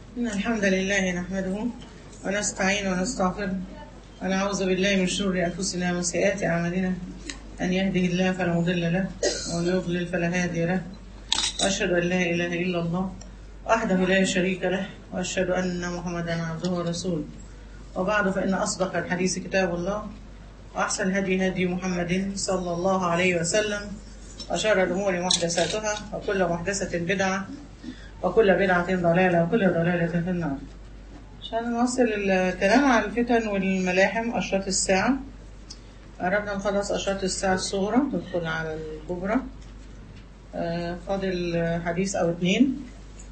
إن الحمد لله نحمده ونستعين ونستغفره ونعوذ بالله من شرور أنفسنا ومن سيئات أعمالنا أن يهده الله فلا مضل له ومن يضلل فلا هادي له وأشهد أن لا إله إلا الله وحده لا شريك له وأشهد أن محمدا عبده ورسوله وبعد فإن أصدق الحديث كتاب الله وأحسن الهدي هدي محمد صلى الله عليه وسلم وشر الأمور محدثاتها وكل محدثة بدعة وكل بدعة ضلالة وكل ضلالة في النار عشان نواصل الكلام عن الفتن والملاحم أشراط الساعة قربنا نخلص أشراط الساعة الصغرى ندخل على الكبرى آه، فاضل حديث أو اتنين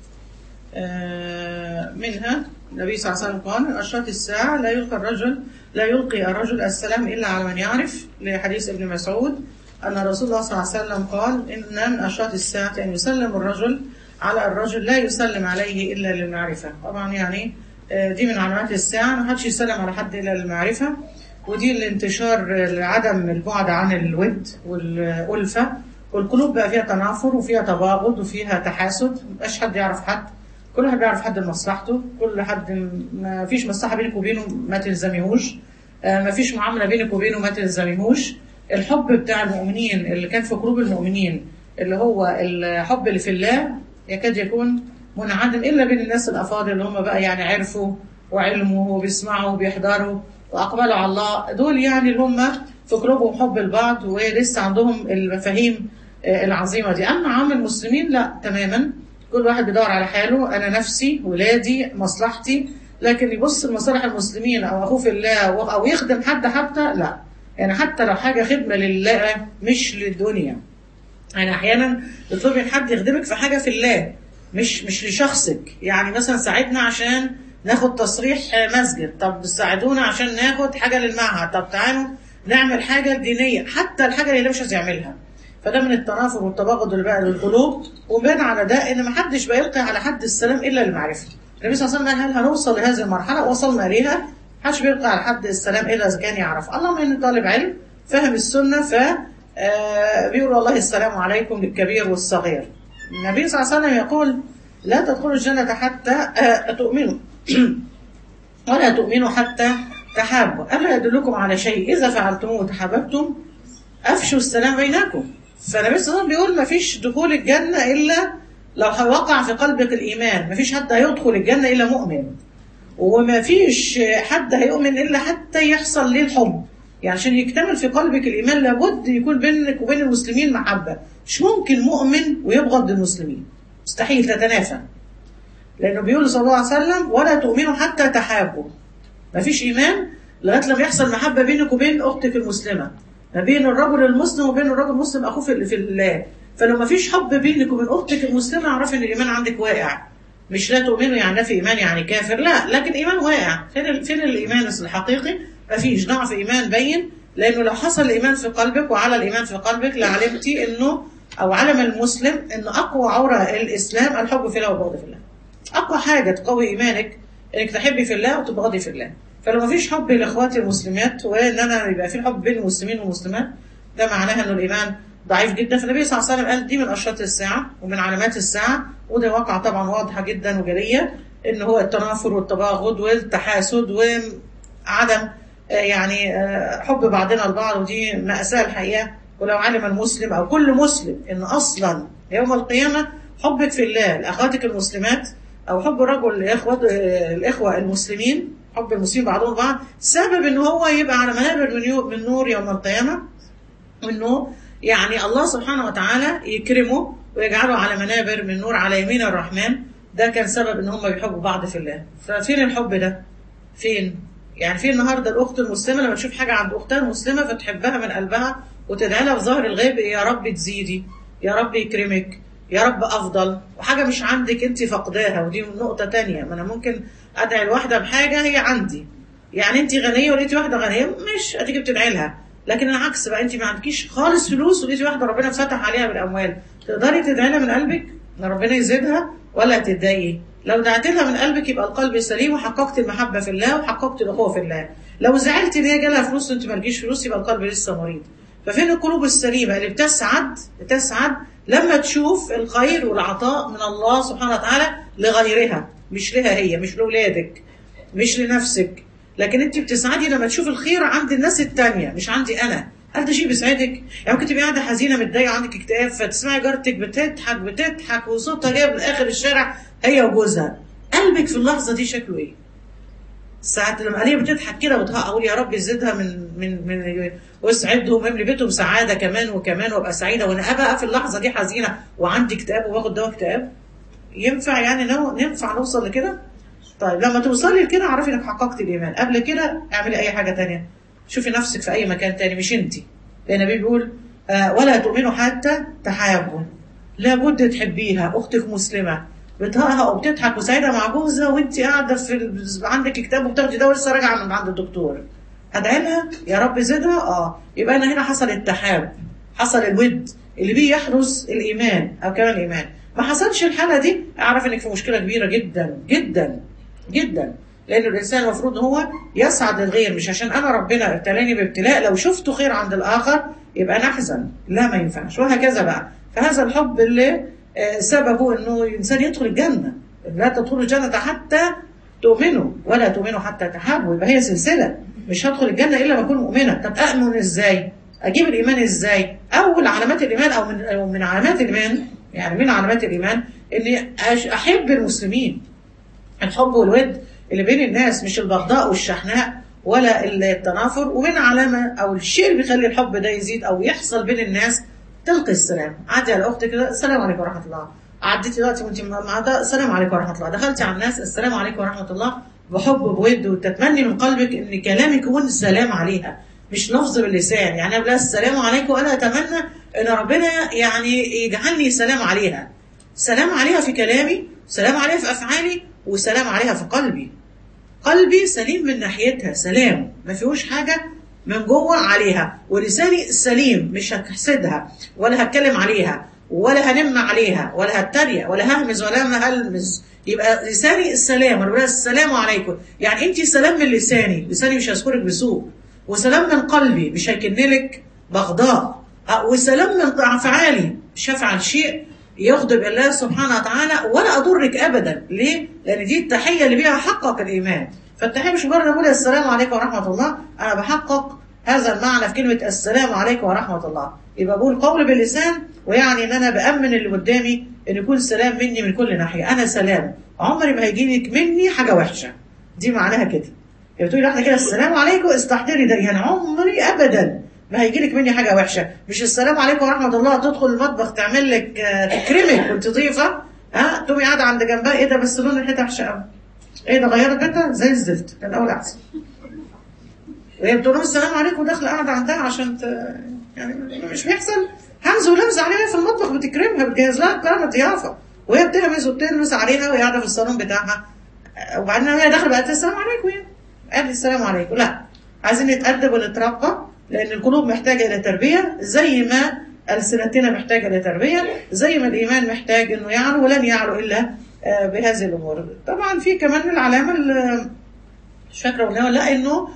آه، منها النبي صلى الله عليه وسلم قال من أشراط الساعة لا يلقي الرجل لا يلقي الرجل السلام إلا على من يعرف لحديث ابن مسعود أن رسول الله صلى الله عليه وسلم قال إن من أشراط الساعة أن يسلم الرجل على الرجل لا يسلم عليه إلا للمعرفة طبعا يعني آه، دي من علامات الساعة ما حدش يسلم على حد إلا للمعرفة ودي الانتشار لعدم البعد عن الود والألفة والقلوب بقى فيها تنافر وفيها تباغض وفيها تحاسد مبقاش حد يعرف حد كل واحد بيعرف حد مصلحته كل حد ما فيش مصلحة بينك وبينه ما تلزميهوش آه، ما فيش معاملة بينك وبينه ما تلزميهوش الحب بتاع المؤمنين اللي كان في قلوب المؤمنين اللي هو الحب اللي في الله يكاد يكون منعدم إلا بين الناس الأفاضل اللي هم بقى يعني عرفوا وعلموا وبيسمعوا وبيحضروا وأقبلوا على الله دول يعني اللي هم في قلوبهم حب البعض ولسه عندهم المفاهيم آه، العظيمة دي أما عام المسلمين لا تماما كل واحد بيدور على حاله أنا نفسي ولادي مصلحتي لكن يبص لمصالح المسلمين أو أخوه في الله أو أو يخدم حد حتى لا يعني حتى لو حاجة خدمة لله مش للدنيا يعني أحيانا تطلبي من حد يخدمك في حاجة في الله مش مش لشخصك يعني مثلا ساعدنا عشان ناخد تصريح مسجد طب ساعدونا عشان ناخد حاجة للمعهد طب تعالوا نعمل حاجة دينية حتى الحاجة اللي مش عايز يعملها فده من التنافر والتباغض اللي بقى للقلوب وبان على ده ان ما حدش بيلقي على حد السلام الا للمعرفه النبي صلى الله عليه وسلم قال هل هنوصل لهذه المرحله وصلنا اليها محدش بيلقي على حد السلام الا اذا كان يعرف اللهم ان طالب علم فهم السنه ف آه، بيقول والله السلام عليكم للكبير والصغير النبي صلى الله عليه وسلم يقول لا تدخلوا الجنه حتى آه، تؤمنوا ولا تؤمنوا حتى تحابوا ألا يدلكم على شيء إذا فعلتموه تحاببتم أفشوا السلام بينكم فالنبي صلى الله عليه وسلم بيقول ما فيش دخول الجنة إلا لو وقع في قلبك الإيمان ما فيش حد هيدخل الجنة إلا مؤمن وما فيش حد هيؤمن إلا حتى يحصل ليه الحب يعني عشان يكتمل في قلبك الإيمان لابد يكون بينك وبين المسلمين محبة مش ممكن مؤمن ويبغض المسلمين مستحيل تتنافى لأنه بيقول صلى الله عليه وسلم ولا تؤمنوا حتى تحابوا مفيش إيمان لغاية لما يحصل محبة بينك وبين أختك المسلمة ما بين الرجل المسلم وبين الرجل المسلم أخوه في في الله فلو مفيش حب بينك وبين أختك المسلمة اعرفي إن الإيمان عندك واقع مش لا تؤمنوا يعني في إيمان يعني كافر لا لكن إيمان واقع فين ال- فين الإيمان الحقيقي مفيش ضعف إيمان بين لأنه لو حصل الإيمان في قلبك وعلى الإيمان في قلبك لعلمتي إنه أو علم المسلم إن أقوى عورة الإسلام الحب في الله والبغض في الله اقوى حاجه تقوي ايمانك انك تحبي في الله وتبغضي في الله فلو مفيش حب لاخواتي المسلمات وان انا يبقى في حب بين المسلمين والمسلمات ده معناها انه الايمان ضعيف جدا فالنبي صلى الله عليه وسلم قال دي من اشراط الساعه ومن علامات الساعه وده واقع طبعا واضحه جدا وجليه ان هو التنافر والتباغض والتحاسد وعدم آه، يعني آه، حب بعضنا البعض ودي مأساة الحقيقة ولو علم المسلم أو كل مسلم إن أصلا يوم القيامة حبك في الله لأخواتك المسلمات أو حب الرجل لإخوة آه، الإخوة المسلمين حب المسلمين بعضهم بعض سبب إن هو يبقى على منابر من يو- من نور يوم القيامة انه يعني الله سبحانه وتعالى يكرمه ويجعله على منابر من نور على يمين الرحمن ده كان سبب ان هم بيحبوا بعض في الله ففين الحب ده فين يعني في النهارده الاخت المسلمه لما تشوف حاجه عند اختها المسلمه فتحبها من قلبها وتدعي لها في ظهر الغيب يا رب تزيدي يا رب يكرمك يا رب افضل وحاجه مش عندك انت فقداها ودي نقطه تانية ما انا ممكن ادعي الواحده بحاجه هي عندي يعني انت غنيه ولقيتي واحده غنيه مش اديكي بتدعي لها لكن العكس بقى انت ما عندكيش خالص فلوس ولقيتي واحده ربنا فتح عليها بالاموال تقدري تدعي لها من قلبك ان ربنا يزيدها ولا تتضايقي لو دعيت لها من قلبك يبقى القلب سليم وحققت المحبه في الله وحققت الاخوه في الله لو زعلت ان هي جالها فلوس وانت ما لكيش فلوس يبقى القلب لسه مريض ففين القلوب السليمة اللي بتسعد بتسعد لما تشوف الخير والعطاء من الله سبحانه وتعالى لغيرها مش لها هي مش لأولادك مش لنفسك لكن انت بتسعدي لما تشوف الخير عند الناس التانية مش عندي انا هل ده شيء بيسعدك؟ يعني ممكن تبقي قاعده حزينه متضايقه عندك اكتئاب فتسمعي جارتك بتضحك بتضحك وصوتها جايه من اخر الشارع هي وجوزها قلبك في اللحظه دي شكله ايه؟ ساعة لما هي بتضحك كده وتهق اقول يا رب يزيدها من من من واسعدهم واملي بيتهم سعاده كمان وكمان وابقى سعيده وانا ابقى في اللحظه دي حزينه وعندي اكتئاب وباخد دواء اكتئاب ينفع يعني نو... ننفع نوصل لكده؟ طيب لما توصلي لكده اعرفي انك حققتي الايمان قبل كده اعملي اي حاجه تانية شوفي نفسك في اي مكان تاني مش انت لان النبي بيقول آه ولا تؤمنوا حتى تحابوا لابد تحبيها اختك مسلمه بتهقها وبتضحك وسعيده مع جوزها وانت قاعده في ال... عندك كتاب وبتاخدي دواء لسه راجعه من عند الدكتور ادعي لها يا رب زدها اه يبقى انا هنا حصل التحاب حصل الود اللي بيه يحرس الايمان او كمان الايمان ما حصلش الحاله دي اعرف انك في مشكله كبيره جدا جدا جدا لان الانسان المفروض هو يسعد للغير مش عشان انا ربنا ابتلاني بابتلاء لو شفته خير عند الاخر يبقى نحزن لا ما ينفعش وهكذا بقى فهذا الحب اللي سببه انه الانسان يدخل الجنه لا تدخلوا الجنه حتى تؤمنوا ولا تؤمنوا حتى تحابوا يبقى هي سلسله مش هدخل الجنه الا لما اكون مؤمنه طب امن ازاي؟ اجيب الايمان ازاي؟ اول علامات الايمان او من أو من علامات الايمان يعني من علامات الايمان اني احب المسلمين الحب والود اللي بين الناس مش البغضاء والشحناء ولا التنافر ومن علامة أو الشيء اللي بيخلي الحب ده يزيد أو يحصل بين الناس تلقي السلام عدي على أختك كده السلام عليكم ورحمة الله عديتي دلوقتي وانت مع ده السلام عليكم ورحمة الله دخلتي على الناس السلام عليكم ورحمة الله بحب بود وتتمني من قلبك ان كلامك يكون السلام عليها مش لفظ باللسان يعني انا السلام عليكم انا اتمنى ان ربنا يعني يجعلني سلام عليها سلام عليها في كلامي سلام عليها في افعالي وسلام عليها في قلبي قلبي سليم من ناحيتها سلام ما فيهوش حاجة من جوه عليها ولساني سليم مش هحسدها ولا هتكلم عليها ولا هنم عليها ولا هتريق ولا ههمز ولا هلمز يبقى لساني السلام انا بقول السلام عليكم يعني انت سلام من لساني لساني مش هذكرك بسوء وسلام من قلبي مش هيكنلك بغضاء وسلام من افعالي مش هفعل شيء يغضب الله سبحانه وتعالى ولا اضرك ابدا ليه لان دي التحيه اللي بيها حقق الايمان فالتحيه مش مجرد اقول السلام عليكم ورحمه الله انا بحقق هذا المعنى في كلمه السلام عليكم ورحمه الله يبقى بقول قول باللسان ويعني ان انا بامن اللي قدامي ان يكون سلام مني من كل ناحيه انا سلام عمري ما هيجي لك مني حاجه وحشه دي معناها كده يعني بتقولي واحده كده السلام عليكم استحضري ده يعني عمري ابدا ما هيجي لك مني حاجه وحشه مش السلام عليكم ورحمه الله تدخل المطبخ تعمل لك تكرمك وانت ضيفه ها تقومي قاعده عند جنبها ايه ده بس لون الحته وحشه قوي ايه ده غيرت بيتها زي الزفت كان الاول احسن وهي بتقول لهم السلام عليكم داخله قاعده عندها عشان ت... يعني مش بيحصل همز ولمز عليها في المطبخ بتكرمها بتجهز لها كرامه ضيافه وهي بتهمس وبتلمس عليها وهي قاعده في الصالون بتاعها وبعدين هي داخله بقت السلام عليكم يعني قالت السلام عليكم لا عايزين نتأدب ونترقى لأن القلوب محتاجة إلى تربية زي ما ألسنتنا محتاجة إلى تربية زي ما الإيمان محتاج إنه يعلو ولن يعلو إلا بهذه الأمور طبعا في كمان العلامة مش فاكرة قلناها ولا لا إنه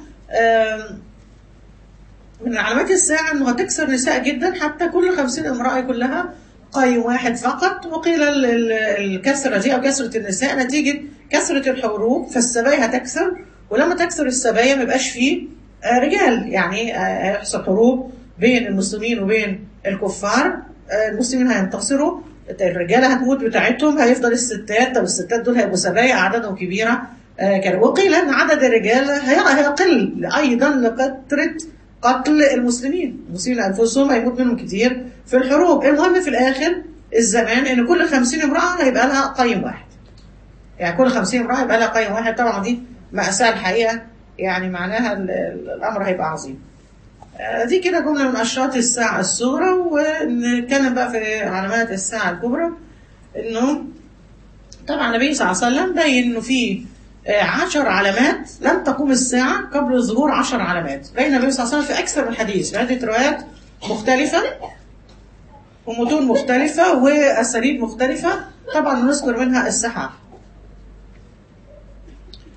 من علامات الساعة إنه هتكسر نساء جدا حتى كل خمسين امرأة كلها قايم واحد فقط وقيل الكسرة دي أو كسرة النساء نتيجة كسرة الحروب فالسبايا هتكسر ولما تكسر السبايا ما يبقاش فيه رجال يعني هيحصل حروب بين المسلمين وبين الكفار المسلمين هينتصروا الرجاله هتموت بتاعتهم هيفضل الستات طب الستات دول هيبقوا سبايا اعدادهم كبيره كان وقيل ان عدد الرجال هيقل ايضا لكثره قتل المسلمين المسلمين انفسهم هيموت منهم كتير في الحروب المهم في الاخر الزمان ان كل 50 امراه هيبقى لها قيم واحد يعني كل 50 امراه هيبقى لها قيم واحد طبعا دي مأساة الحقيقة يعني معناها الأمر هيبقى عظيم دي كده جملة من أشراط الساعة الصغرى ونتكلم بقى في علامات الساعة الكبرى إنه طبعا النبي صلى الله عليه وسلم بين إنه في عشر علامات لن تقوم الساعة قبل ظهور عشر علامات بين النبي صلى الله عليه وسلم في أكثر من حديث في عدة روايات مختلفة ومتون مختلفة وأساليب مختلفة طبعا نذكر منها السحر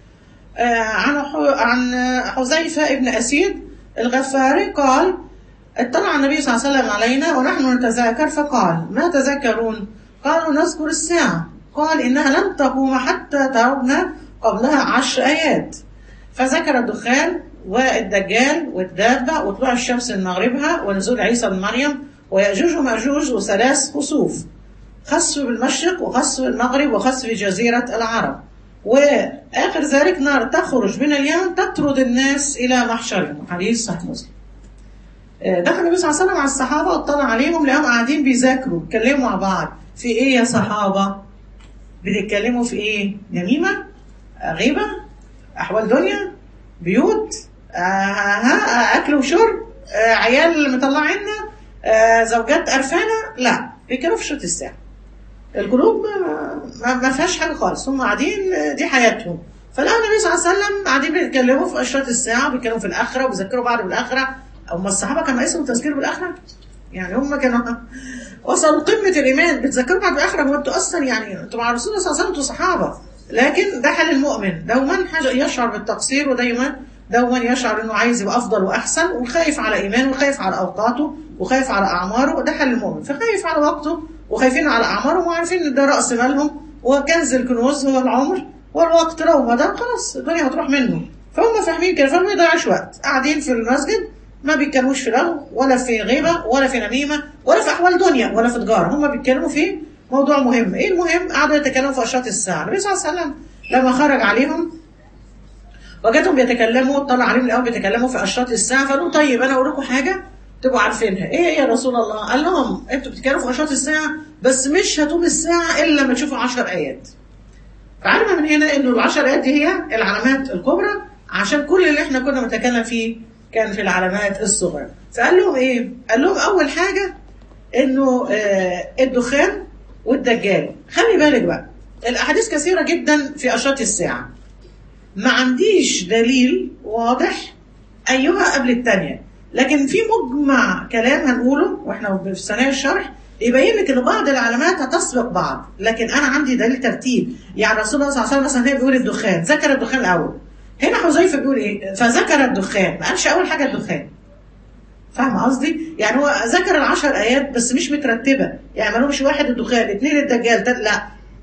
عن عن حذيفة ابن أسيد الغفاري قال اطلع النبي صلى الله عليه وسلم علينا ونحن نتذاكر فقال ما تذكرون قالوا نذكر الساعة قال إنها لن تقوم حتى ترون قبلها عشر آيات فذكر الدخان والدجال والدابة وطلوع الشمس من مغربها ونزول عيسى بن مريم ويأجوج ومأجوج وثلاث خسوف خسف بالمشرق وخسف بالمغرب وخسف جزيرة العرب وآخر ذلك نار تخرج من اليمن تطرد الناس إلى محشرهم حديث صحيح مسلم دخل النبي صلى الله عليه وسلم على الصحابة واطلع عليهم لقاهم قاعدين بيذاكروا بيتكلموا مع بعض في إيه يا صحابة؟ بتتكلموا في إيه؟ نميمة؟ غيبة؟ أحوال دنيا؟ بيوت؟ آه ها أكل وشرب؟ آه عيال مطلعينا؟ آه زوجات قرفانة؟ لا بيتكلموا في شوط الساعة القلوب ما, ما فيهاش حاجه خالص هم قاعدين دي حياتهم فلقوا النبي صلى الله عليه وسلم قاعدين بيتكلموا في اشراط الساعه بيتكلموا في الاخره وبيذكروا بعض بالاخره هم الصحابه كانوا اسمهم التذكير بالاخره يعني هم كانوا وصلوا قمه الايمان بتذكروا بعض بالاخره هو انتوا اصلا يعني انتوا مع الرسول صلى الله عليه وسلم انتوا صحابه لكن ده حال المؤمن دوما يشعر بالتقصير ودايما دوما يشعر انه عايز يبقى افضل واحسن وخايف على ايمانه وخايف على اوقاته وخايف على اعماره ده حال المؤمن فخايف على وقته وخايفين على اعمارهم وعارفين ان ده راس مالهم وكنز الكنوز هو العمر والوقت لو ما ده خلاص الدنيا هتروح منه فهم فاهمين كده فما يضيعوش وقت قاعدين في المسجد ما بيتكلموش في لغو ولا في غيبه ولا في نميمه ولا في احوال دنيا ولا في تجاره هم بيتكلموا في موضوع مهم ايه المهم قعدوا يتكلموا في اشراط الساعه النبي صلى الله عليه وسلم لما خرج عليهم وجدهم بيتكلموا طلع عليهم الاول بيتكلموا في اشراط الساعه فقالوا طيب انا اقول لكم حاجه تبقوا عارفينها ايه هي يا رسول الله قال لهم انتوا بتتكلموا في اشراط الساعه بس مش هتقوم الساعه الا لما تشوفوا 10 ايات فعلم من هنا انه العشر ايات دي هي العلامات الكبرى عشان كل اللي احنا كنا بنتكلم فيه كان في العلامات الصغرى فقال لهم ايه قال لهم اول حاجه انه آه الدخان والدجال خلي بالك بقى الاحاديث كثيره جدا في اشراط الساعه ما عنديش دليل واضح ايها قبل الثانيه لكن في مجمع كلام هنقوله واحنا في ثنايا الشرح يبين لك ان بعض العلامات هتسبق بعض لكن انا عندي دليل ترتيب يعني رسول الله صلى الله عليه وسلم مثلا هنا بيقول الدخان ذكر الدخان الاول هنا حذيفه بيقول ايه فذكر الدخان ما قالش اول حاجه الدخان فاهم قصدي يعني هو ذكر العشر ايات بس مش مترتبه يعني ما لهمش واحد الدخان اثنين الدجال ده لا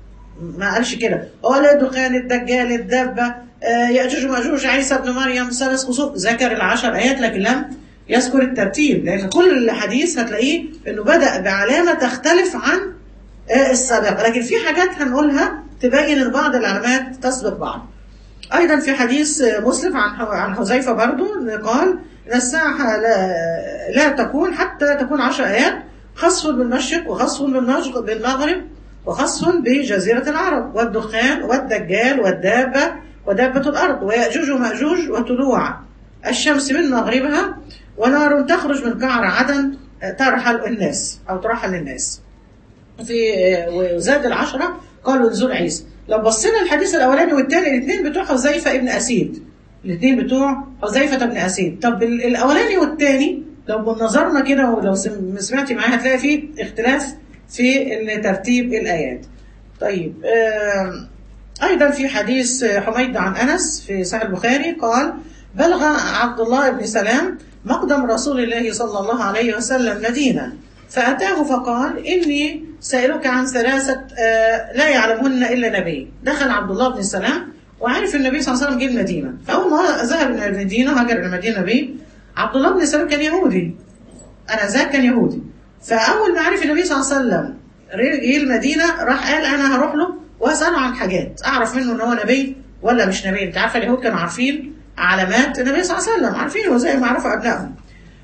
ما قالش كده هو لا الدخان الدجال الدابه آه ياجوج وماجوج عيسى ابن مريم ثلاث خصوم ذكر العشر ايات لكن لم يذكر الترتيب لان كل الحديث هتلاقيه انه بدا بعلامه تختلف عن السابقه لكن في حاجات هنقولها تبين ان بعض العلامات تسبق بعض ايضا في حديث مسلم عن عن حذيفه برضو قال ان الساعه لا, لا تكون حتى تكون عشر ايات خصف بالمشرق وخصف بالمغرب وخصف بجزيره العرب والدخان والدجال والدابه ودابه الارض وياجوج وماجوج وطلوع الشمس من مغربها ونار تخرج من قعر عدن ترحل الناس او ترحل الناس في وزاد العشرة قالوا نزول عيسى لو بصينا الحديث الاولاني والثاني الاثنين بتوع حذيفه ابن اسيد الاثنين بتوع حذيفه ابن اسيد طب الاولاني والثاني لو نظرنا كده ولو سمعتي معايا هتلاقي فيه اختلاف في ترتيب الايات طيب آه ايضا في حديث حميد عن انس في صحيح البخاري قال بلغ عبد الله بن سلام مقدم رسول الله صلى الله عليه وسلم مدينة فأتاه فقال إني سائلك عن ثلاثة لا يعلمهن إلا نبي دخل عبد الله بن سلام وعرف النبي صلى الله عليه وسلم جه المدينة فأول ما ذهب إلى المدينة هاجر إلى المدينة بيه عبد الله بن سلام كان يهودي أنا ذاك كان يهودي فأول ما عرف النبي صلى الله عليه وسلم جه المدينة راح قال أنا هروح له وأسأله عن حاجات أعرف منه إن هو نبي ولا مش نبي أنت عارفة اليهود كانوا عارفين علامات النبي صلى الله عليه وسلم عارفينه زي ما عرفوا أبنائهم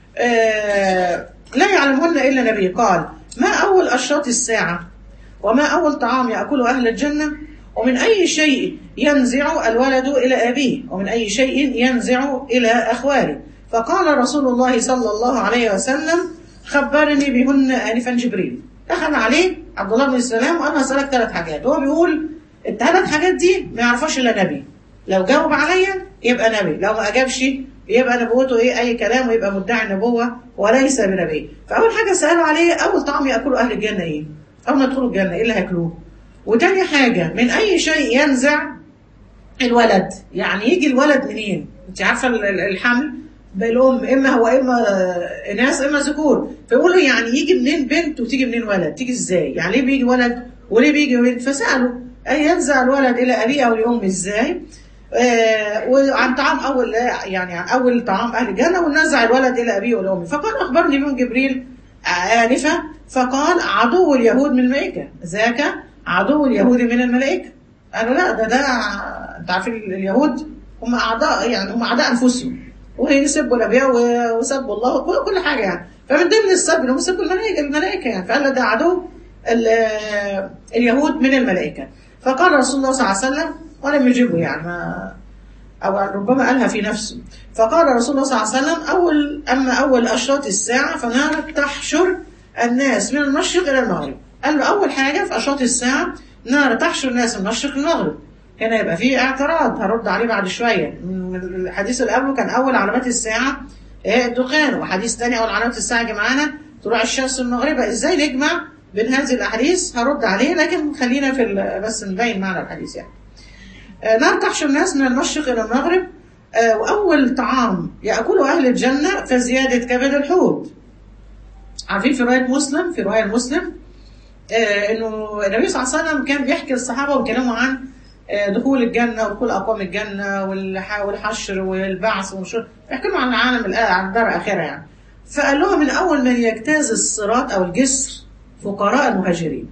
آه لا يعلمهن إلا نبي قال ما أول أشراط الساعة وما أول طعام يأكله أهل الجنة ومن أي شيء ينزع الولد إلى أبيه ومن أي شيء ينزع إلى أخواله فقال رسول الله صلى الله عليه وسلم خبرني بهن آنفا جبريل دخل عليه عبد الله بن السلام وأنا هسألك ثلاث حاجات هو بيقول الثلاث حاجات دي ما يعرفهاش إلا نبي لو جاوب عليا يبقى نبي لو ما أجابش يبقى نبوته ايه اي كلام ويبقى مدعي النبوه وليس بنبي فاول حاجه سالوا عليه اول طعام ياكله اهل الجنه ايه اول ما يدخلوا الجنه ايه اللي هياكلوه وتاني حاجه من اي شيء ينزع الولد يعني يجي الولد منين انت عارفه الحمل بالام اما هو اما اناث اما ذكور فيقولوا يعني يجي منين بنت وتيجي منين ولد تيجي ازاي يعني ليه بيجي ولد وليه بيجي بنت فسالوا اي ينزع الولد الى ابيه او لامه ازاي آه وعن طعام اول يعني اول طعام اهل الجنه ونزع الولد الى ابيه ولامه فقال اخبرني بهم جبريل انفا فقال عدو اليهود من الملائكه ذاك عدو اليهود من الملائكه قالوا لا ده ده انت عارفين اليهود هم اعداء يعني هم اعداء انفسهم ويسبوا الانبياء وسبوا الله وكل كل حاجه يعني فمن ضمن السب انهم سبوا الملائكه الملائكه يعني فقال ده عدو اليهود من الملائكه فقال رسول الله صلى الله عليه وسلم ولم يجيبه يعني ما او ربما قالها في نفسه فقال رسول الله صلى الله عليه وسلم اول اما اول اشراط الساعه فنار تحشر الناس من المشرق الى المغرب قال له اول حاجه في اشراط الساعه نار تحشر الناس من المشرق للمغرب هنا يبقى في اعتراض هرد عليه بعد شويه من الحديث اللي قبله كان اول علامات الساعه الدخان وحديث ثاني اول علامات الساعه جمعانا طلوع الشمس المغربه ازاي نجمع بين هذه الاحاديث هرد عليه لكن خلينا في بس نبين معنى الحديث يعني نار تحشر الناس من المشرق الى المغرب واول طعام ياكله اهل الجنه فزياده كبد الحوت عارفين في روايه مسلم في روايه مسلم انه النبي صلى الله عليه وسلم كان بيحكي للصحابه وكلامه عن دخول الجنة ودخول أقوام الجنة والحشر والبعث والشر يحكي لهم عن العالم عن الدار الآخرة يعني فقال لهم من أول من يجتاز الصراط أو الجسر فقراء المهاجرين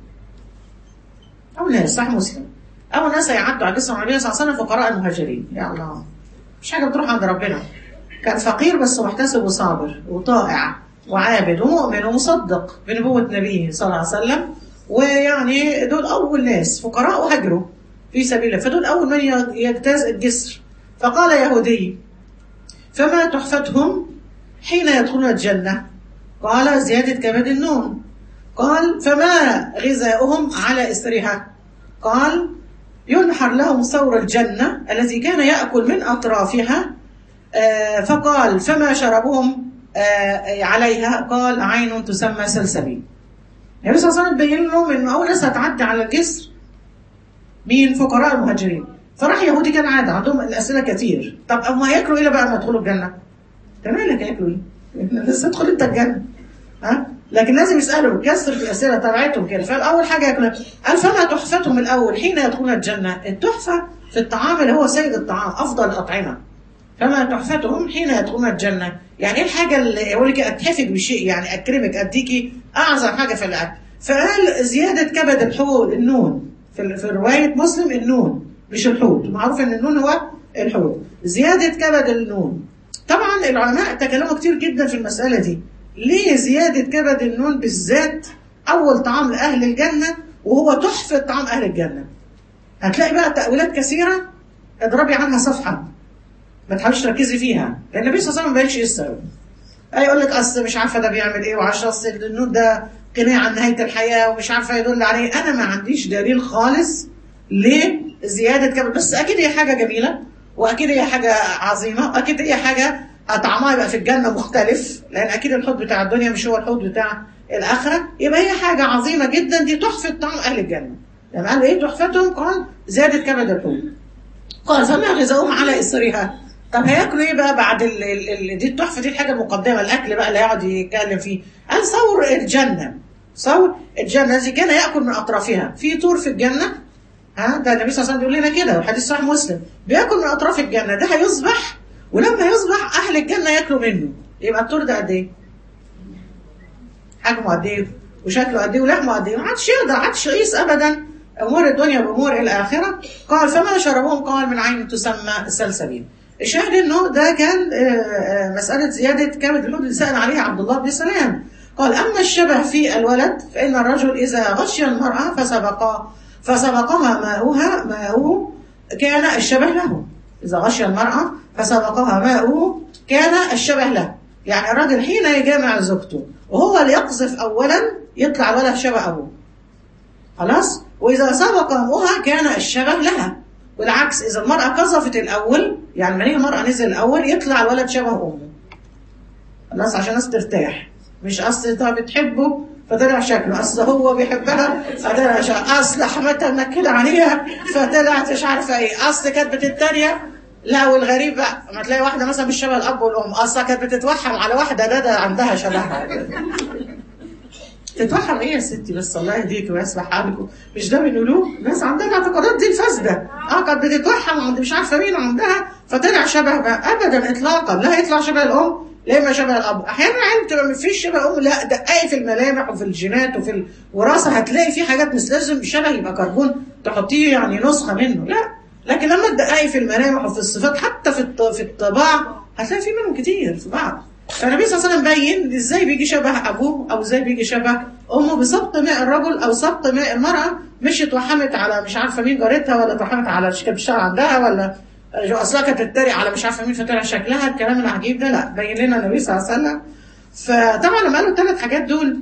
أول ناس صح مسلم أول ناس هيعدوا على جسر النبي صلى الله عليه وسلم فقراء المهاجرين يا الله مش حاجة بتروح عند ربنا كان فقير بس محتسب وصابر وطائع وعابد ومؤمن ومصدق بنبوة نبيه صلى الله عليه وسلم ويعني دول أول ناس فقراء وهجروا في سبيل الله فدول أول من يجتاز الجسر فقال يهودي فما تحفتهم حين يدخلون الجنة قال زيادة كبد النوم قال فما غذاؤهم على إسرها قال ينحر لهم ثور الجنة الذي كان يأكل من أطرافها آه فقال فما شربهم آه عليها قال عين تسمى سلسبيل النبي صلى الله عليه وسلم بين لهم انه اول ناس هتعدي على الجسر مين فقراء المهاجرين فراح يهودي كان عاده عندهم الاسئله كتير طب اما هياكلوا ايه بقى ما يدخلوا الجنه انت مالك هياكلوا ايه لسه ادخل انت الجنه ها لكن لازم يسالوا كثره الاسئله تبعتهم كده فاول حاجه ياكلوا قال فما تحفتهم الاول حين يدخلون الجنه التحفه في الطعام اللي هو سيد الطعام افضل الاطعمه فما تحفتهم حين يدخلون الجنه يعني ايه الحاجه اللي يقول لك اتحفك بشيء يعني اكرمك اديكي اعظم حاجه في الاكل فقال زياده كبد الحوت النون في في روايه مسلم النون مش الحوت معروف ان النون هو الحوت زياده كبد النون طبعا العلماء تكلموا كتير جدا في المساله دي ليه زياده كبد النون بالذات اول طعام لاهل الجنه وهو تحفه طعام اهل الجنه هتلاقي بقى تاويلات كثيره اضربي عنها صفحه ما تحاوليش تركزي فيها لان النبي صلى الله عليه وسلم ما بقاش يسال يقول لك اصل مش عارفه ده بيعمل ايه وعشان اصل النون ده قناع عن نهايه الحياه ومش عارفه يدل عليه انا ما عنديش دليل خالص لزياده كبد بس اكيد هي حاجه جميله واكيد هي حاجه عظيمه واكيد هي حاجه طعمها يبقى في الجنه مختلف لان اكيد الحوض بتاع الدنيا مش هو الحوض بتاع الاخره يبقى هي حاجه عظيمه جدا دي تحفه طعم اهل الجنه لما قال ايه تحفتهم قال زياده كبد الحوت قال فما غذاؤهم على اسرها طب هياكلوا ايه بقى بعد ال ال ال دي التحفه دي الحاجه المقدمه الاكل بقى اللي هيقعد يتكلم فيه قال ثور الجنه ثور الجنه الذي كان ياكل من اطرافها في طور في الجنه ها ده النبي صلى الله عليه وسلم بيقول لنا كده والحديث صحيح مسلم بياكل من اطراف الجنه ده هيصبح ولما يصبح اهل الجنه ياكلوا منه يبقى الطور ده قد ايه؟ حجمه قد ايه؟ وشكله قد ايه ولحمه قد ايه؟ ما حدش يقدر ما حدش يقيس ابدا امور الدنيا بامور الاخره قال فما شربهم قال من عين تسمى السلسبيل الشاهد انه ده كان مساله زياده كبد الحوت اللي سال عليها عبد الله بن سلام قال اما الشبه في الولد فان الرجل اذا غشي المراه فسبق فسبقها ماؤها ماؤه كان الشبه له اذا غشي المراه فسبقها ماؤه كان الشبه له يعني الرجل حين يجامع زوجته وهو اللي يقذف اولا يطلع الولد شبه ابوه خلاص واذا سبق امها كان الشبه لها والعكس اذا المراه قذفت الاول يعني مني المراه نزل الاول يطلع الولد شبه امه خلاص عشان الناس ترتاح مش اصل ده بتحبه فطلع شكله اصل هو بيحبها فطلع شكله اصل حماتها منكده عليها فطلعت مش عارفه ايه اصل كانت بتتريق لا والغريب بقى ما تلاقي واحده مثلا مش شبه الاب والام اصلا كانت بتتوحم على واحده ده ده عندها شبهها تتوحم ايه يا ستي بس الله يهديك ويصلح حالك مش ده بنقولوه ناس عندها الاعتقادات دي الفاسده اه كانت بتتوحم عند مش عارفه مين عندها فطلع شبه بقى ابدا اطلاقا لا هيطلع شبه الام لا اما شبه الاب احيانا عيل بتبقى مفيش شبه ام لا دققي في الملامح وفي الجينات وفي الوراثه هتلاقي في حاجات مش لازم شبه يبقى كربون تحطيه يعني نسخه منه لا لكن لما تدققي في الملامح وفي الصفات حتى في الط- في الطباع هتلاقي في منهم كتير في بعض فالنبي صلى الله عليه وسلم بين ازاي بيجي شبه ابوه او ازاي بيجي شبه امه بسبط ماء الرجل او سبط ماء المراه مش اتوحمت على مش عارفه مين جارتها ولا اتوحمت على كانت بتشتغل عندها ولا اصلا كانت تتريق على مش عارفه مين فطلع شكلها الكلام العجيب ده لا بين لنا النبي صلى الله عليه وسلم فطبعا لما قالوا الثلاث حاجات دول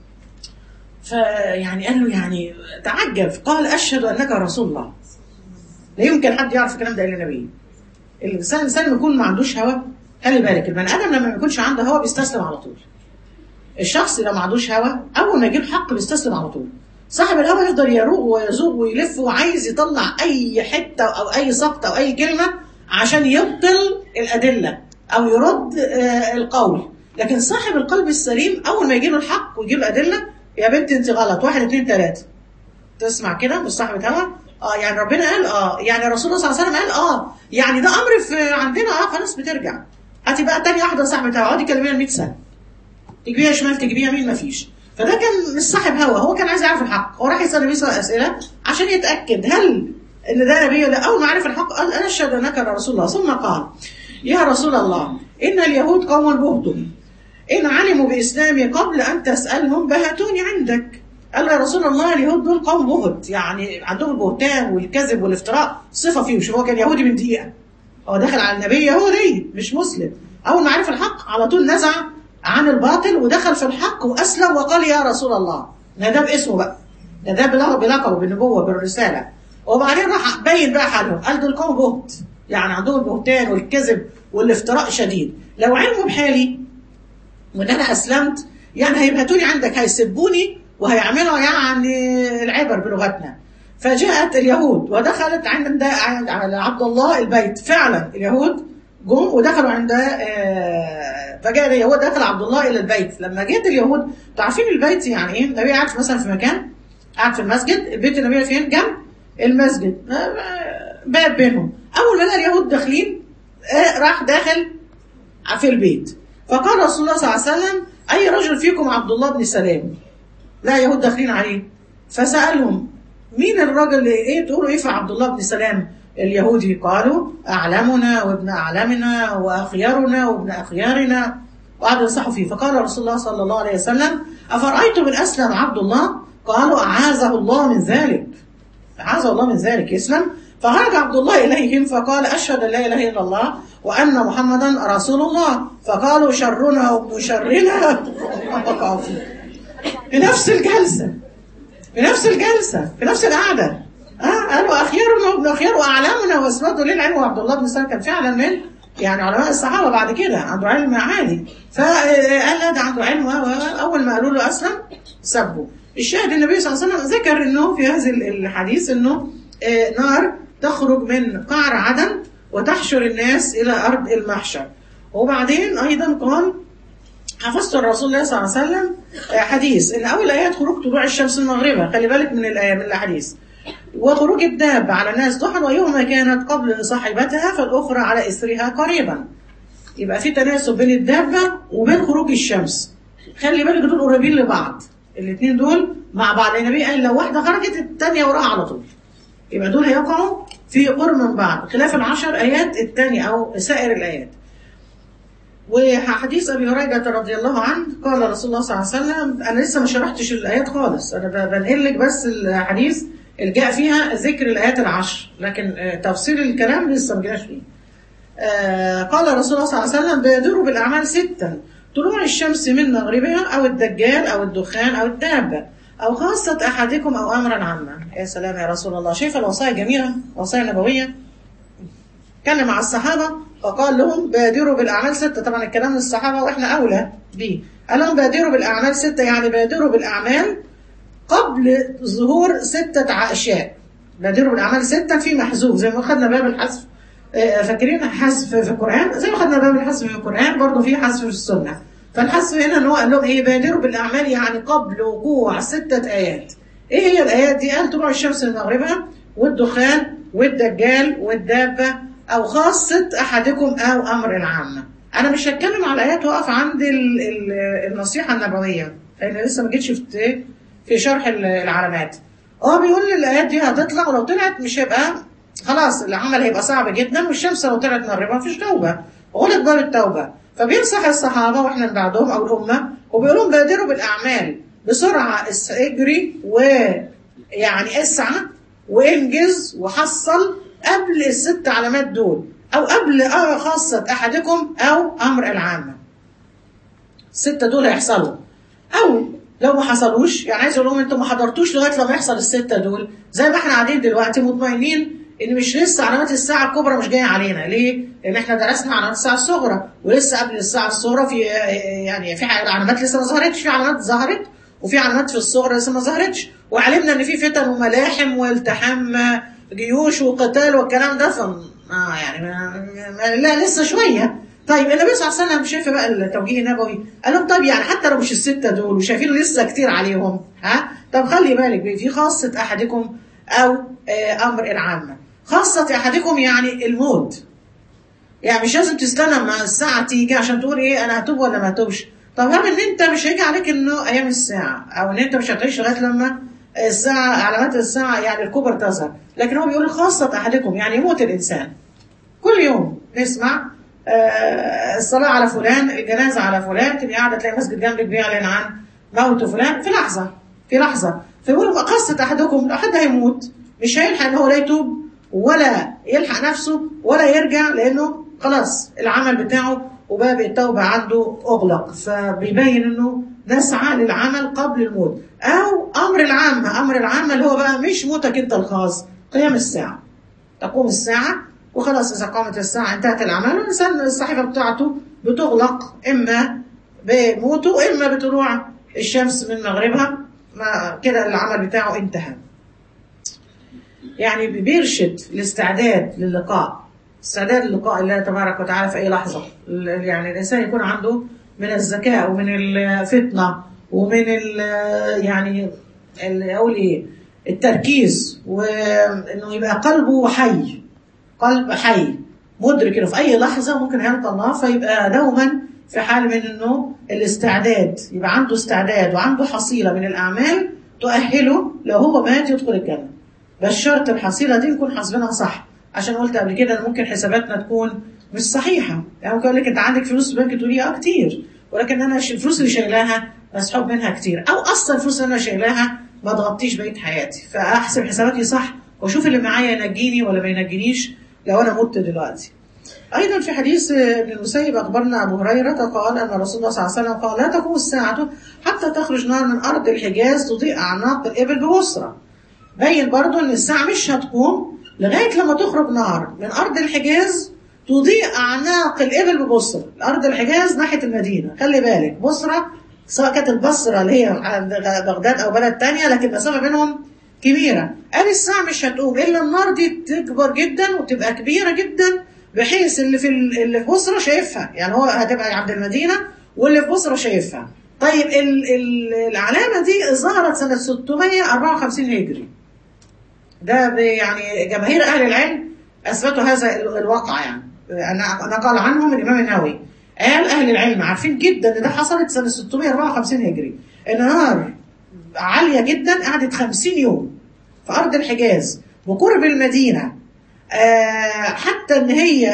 فيعني قال له يعني تعجب قال اشهد انك رسول الله لا يمكن حد يعرف الكلام ده الا النبي الانسان الانسان لما يكون ما عندوش هوى خلي بالك البني ادم لما ما يكونش عنده هوى بيستسلم على طول الشخص اللي ما عندوش هوى اول ما يجيب حق بيستسلم على طول صاحب الهوى يفضل يروق ويزوق ويلف وعايز يطلع اي حته او اي سقط او اي كلمه عشان يبطل الادله او يرد آه، القول لكن صاحب القلب السليم اول ما يجي له الحق ويجيب ادله يا بنت انت غلط واحد اتنين تلاته تسمع كده مش صاحبة هوا اه يعني ربنا قال اه يعني الرسول صلى الله عليه وسلم قال اه يعني ده امر في عندنا اه خلاص بترجع هاتي بقى تاني واحده صاحبة هوا اقعدي كلميها 100 سنه تجيبيها شمال تجيبيها يمين مفيش فده كان مش صاحب هوا هو كان عايز يعرف الحق هو راح يسال النبي صلى الله عليه وسلم اسئله عشان يتاكد هل ان ده نبي ولا اول ما عرف الحق قال انا اشهد انك رسول الله ثم قال يا رسول الله ان اليهود قوم بهتم إن علموا بإسلامي قبل أن تسألهم بهتوني عندك قال له يا رسول الله اليهود دول قوم بهت يعني عندهم البهتان والكذب والافتراء صفة فيهم شوف هو كان يهودي من دقيقة هو دخل على النبي يهودي مش مسلم أول ما عرف الحق على طول نزع عن الباطل ودخل في الحق وأسلم وقال يا رسول الله ناداه باسمه بقى ناداه بلقبه بلقبه بالنبوة بالرسالة وبعدين راح بين بقى حالهم قال دول قوم بهت يعني عندهم البهتان والكذب والافتراء شديد لو علموا بحالي وان انا اسلمت يعني هيبهتوني عندك هيسبوني وهيعملوا يعني العبر بلغتنا فجاءت اليهود ودخلت عند عند على عبد الله البيت فعلا اليهود جم ودخلوا عند آه، فجاء اليهود دخل عبد الله الى البيت لما جت اليهود تعرفين البيت يعني ايه النبي قاعد في- مثلا في مكان قاعد في المسجد بيت النبي فين جنب المسجد آه، باب بينهم اول ما لقى اليهود داخلين آه، راح داخل في البيت فقال رسول الله صلى الله عليه وسلم أي رجل فيكم عبد الله بن سلام لا يهود داخلين عليه فسألهم مين الراجل اللي ايه تقولوا ايه في عبد الله بن سلام اليهودي قالوا أعلمنا وابن أعلمنا وأخيارنا وابن أخيارنا وقعدوا ينصحوا فيه فقال رسول الله صلى الله عليه وسلم أفرأيتم من أسلم عبد الله قالوا أعاذه الله من ذلك أعاذه الله من ذلك يسلم فخرج عبد الله إليهم فقال أشهد أن لا إله إلا الله وأن محمدا رسول الله فقالوا شرنا وابن شرنا وقعوا فيه في نفس الجلسة في نفس الجلسة في نفس القعدة اه قالوا أخيارنا وابن أخيار وأعلامنا وأسودوا للعلم وعبد الله بن سلام كان فعلا من يعني علماء الصحابة بعد كده عنده علم عالي فقال لا ده عنده علم و- و- أول ما قالوا له أسلم سبوا الشاهد النبي صلى الله عليه وسلم ذكر انه في هذا الحديث انه آه، نار تخرج من قعر عدن وتحشر الناس الى ارض المحشر وبعدين ايضا قال حفظت الرسول الله صلى الله عليه وسلم آه، حديث ان اول ايات خروج طلوع الشمس من مغربها خلي بالك من الايه من الحديث وخروج الدابة على الناس ضحى ويوم كانت قبل صاحبتها فالأخرى على إثرها قريبا يبقى في تناسب بين الدابة وبين خروج الشمس خلي بالك دول قريبين لبعض الاثنين دول مع بعض النبي قال لو واحدة خرجت الثانية وراها على طول يبقى دول هيقعوا في قرب من بعض خلاف العشر آيات الثانية أو سائر الآيات وحديث ابي هريره رضي الله عنه قال رسول الله صلى الله عليه وسلم انا لسه ما شرحتش الايات خالص انا ب- بنقل لك بس الحديث اللي جاء فيها ذكر الايات العشر لكن آه، تفصيل الكلام لسه ما جاش فيه آه، قال رسول الله صلى الله عليه وسلم بيدور بالاعمال ستا طلوع الشمس من مغربها او الدجال او الدخان او الدابه او خاصه احدكم او امرا عاما يا سلام يا رسول الله شايف الوصايا جميله وصايا نبويه اتكلم مع الصحابة فقال لهم بادروا بالأعمال ستة طبعا الكلام للصحابة وإحنا أولى بيه قال لهم بادروا بالأعمال ستة يعني بادروا بالأعمال قبل ظهور ستة أشياء بادروا بالأعمال ستة في محذوف زي ما خدنا باب الحذف آه، فاكرين حذف في القران زي ما خدنا باب الحذف في القران برضه في حذف في السنه فالحذف هنا ان هو قال لهم ايه بادروا بالاعمال يعني قبل وقوع سته ايات ايه هي الايات دي قال طلوع الشمس من مغربها والدخان والدجال والدابه او خاصه احدكم او امر العامه انا مش هتكلم على الايات واقف عند ال- ال- النصيحه النبويه لان لسه ما جيتش في في شرح ال- العلامات هو بيقول لي الايات دي هتطلع ولو طلعت مش هيبقى خلاص العمل هيبقى صعب جدا والشمس لو طلعت مغربها مفيش توبه غلط باب التوبه فبينصح الصحابه واحنا من بعدهم او الامه وبيقول لهم بادروا بالاعمال بسرعه اس- اجري ويعني اسعى وانجز وحصل قبل الست علامات دول او قبل آه خاصه احدكم او امر العامه الستة دول هيحصلوا او لو ما حصلوش يعني عايز اقول لهم انتوا ما حضرتوش لغايه لما يحصل الستة دول زي ما احنا قاعدين دلوقتي مطمئنين ان مش لسه علامات الساعه الكبرى مش جايه علينا ليه؟ لان احنا درسنا علامات الساعه الصغرى ولسه قبل الساعه الصغرى في يعني في علامات لسه ما ظهرتش في علامات ظهرت وفي علامات في الصغرى لسه ما ظهرتش وعلمنا ان في فتن وملاحم والتحام جيوش وقتال والكلام ده ف آه يعني ما ما لا لسه شويه طيب النبي صلى الله عليه وسلم شايف بقى التوجيه النبوي قال لهم طب يعني حتى لو مش السته دول وشايفين لسه كتير عليهم ها طب خلي بالك في خاصه احدكم او آه امر العامه خاصه احدكم يعني الموت يعني مش لازم تستنى ما الساعه تيجي عشان تقول ايه انا هتوب ولا ما هتوبش طب هل ان انت مش هيجي عليك انه ايام الساعه او ان انت مش هتعيش لغايه لما الساعه علامات الساعه يعني الكبر تظهر لكن هو بيقول خاصه احدكم يعني يموت الانسان كل يوم نسمع آه الصلاه على فلان الجنازه على فلان تبقى قاعده تلاقي مسجد جنبك بيعلن عن موت فلان في لحظه في لحظه فيقولوا خاصه احدكم لو حد هيموت مش هيلحق ان هو لا يتوب ولا يلحق نفسه ولا يرجع لانه خلاص العمل بتاعه وباب التوبة عنده أغلق فبيبين إنه نسعى للعمل قبل الموت أو أمر العامة أمر العامة اللي هو بقى مش موتك أنت الخاص قيام الساعة تقوم الساعة وخلاص إذا قامت الساعة انتهت العمل والإنسان الصحيفة بتاعته بتغلق إما بموته إما بطلوع الشمس من مغربها ما كده العمل بتاعه انتهى يعني بيرشد الاستعداد للقاء استعداد للقاء الله تبارك وتعالى في اي لحظه يعني الانسان يكون عنده من الذكاء ومن الفطنه ومن ال يعني اقول ايه التركيز وانه يبقى قلبه حي قلب حي مدرك انه في اي لحظه ممكن يلقى الله فيبقى دوما في حال من انه الاستعداد يبقى عنده استعداد وعنده حصيله من الاعمال تؤهله لو هو مات يدخل الجنه بس شرط الحصيله دي نكون حاسبينها صح عشان قلت قبل كده ان ممكن حساباتنا تكون مش صحيحه يعني ممكن اقول لك انت عندك فلوس في البنك تقولي اه كتير ولكن انا الفلوس اللي شايلاها مسحوب منها كتير او اصلا الفلوس اللي انا شايلاها ما تغطيش بقيه حياتي فاحسب حساباتي صح واشوف اللي معايا ينجيني ولا ما ينجينيش لو انا مت دلوقتي ايضا في حديث ابن المسيب اخبرنا ابو هريره قال ان رسول الله صلى الله عليه وسلم قال لا تقوم الساعه حتى تخرج نار من ارض الحجاز تضيء اعناق الابل ببصره بين برضو ان الساعه مش هتقوم لغايه لما تخرج نار من ارض الحجاز تضيء اعناق الابل ببصره، الارض الحجاز ناحيه المدينه، خلي بالك بصره سواء كانت البصره اللي هي بغداد او بلد تانية لكن المسافه بينهم كبيره، قال الساعه مش هتقوم الا النار دي تكبر جدا وتبقى كبيره جدا بحيث اللي في اللي في بصره شايفها، يعني هو هتبقى عند المدينه واللي في بصره شايفها. طيب ال ال العلامه دي ظهرت سنه 654 هجري. ده يعني جماهير اهل العلم اثبتوا هذا الواقع يعني نقل عنهم الامام النووي قال اهل العلم عارفين جدا ان ده حصلت سنه 654 هجري ان نار عاليه جدا قعدت 50 يوم في ارض الحجاز بقرب المدينه آه حتى ان هي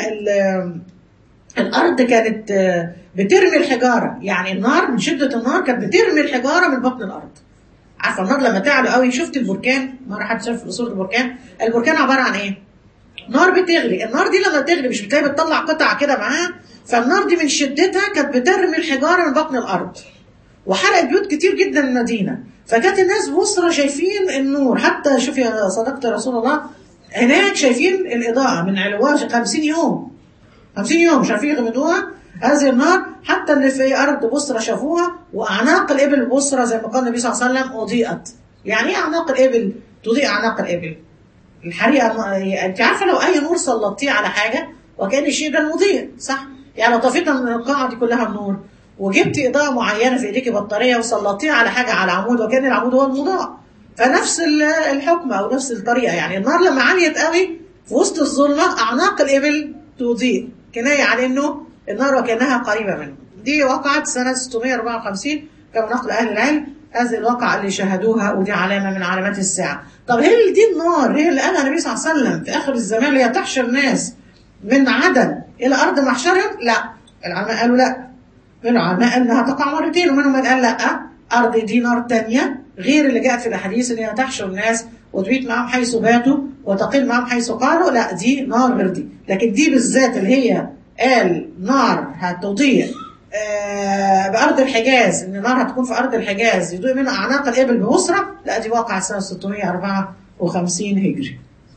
الارض كانت بترمي الحجاره يعني النار من شده النار كانت بترمي الحجاره من بطن الارض عارفه النار لما تعلى قوي شفت البركان مره حد شاف صوره البركان البركان عباره عن ايه نار بتغلي النار دي لما تغلي مش بتلاقي بتطلع قطع كده معاها فالنار دي من شدتها كانت بترمي الحجاره من بطن الارض وحرقت بيوت كتير جدا من المدينه فكانت الناس بصرة شايفين النور حتى شوف يا صديقتي رسول الله هناك شايفين الاضاءه من علوها 50 يوم 50 يوم مش عارفين يغمدوها هذه النار حتى اللي في ارض بصرة شافوها واعناق الابل بصرة زي ما قال النبي صلى الله عليه وسلم اضيئت يعني ايه اعناق الابل تضيء اعناق الابل الحريقه انت عارفه لو اي نور سلطتيه على حاجه وكان الشيء ده مضيء صح يعني لو طفينا من القاعه دي كلها النور وجبت اضاءه معينه في ايديك بطاريه وسلطتيها على حاجه على عمود وكان العمود هو المضاء فنفس ال- الحكم او نفس الطريقه يعني النار لما عليت قوي في وسط الظلمه اعناق الابل تضيء كنايه عن انه النار وكانها قريبه منه دي وقعت سنه 654 كما نقل اهل العلم هذه الواقعة اللي شاهدوها ودي علامة من علامات الساعة طب هل دي النار هي اللي قالها النبي صلى الله عليه وسلم في آخر الزمان اللي هي تحشر الناس من عدن إلى أرض محشرهم لا العلماء قالوا لا من العلماء قال انها تقع مرتين ومنهم من قال لا ارض دي نار تانية غير اللي جاءت في الاحاديث ان هي تحشر الناس وتبيت معهم حيث باتوا وتقل معهم حيث قالوا لا دي نار غير دي لكن دي بالذات اللي هي قال نار هتضيء آه بارض الحجاز ان النار هتكون في ارض الحجاز يضيء منها اعناق الابل ببصره لا دي واقعه سنه 654 هجري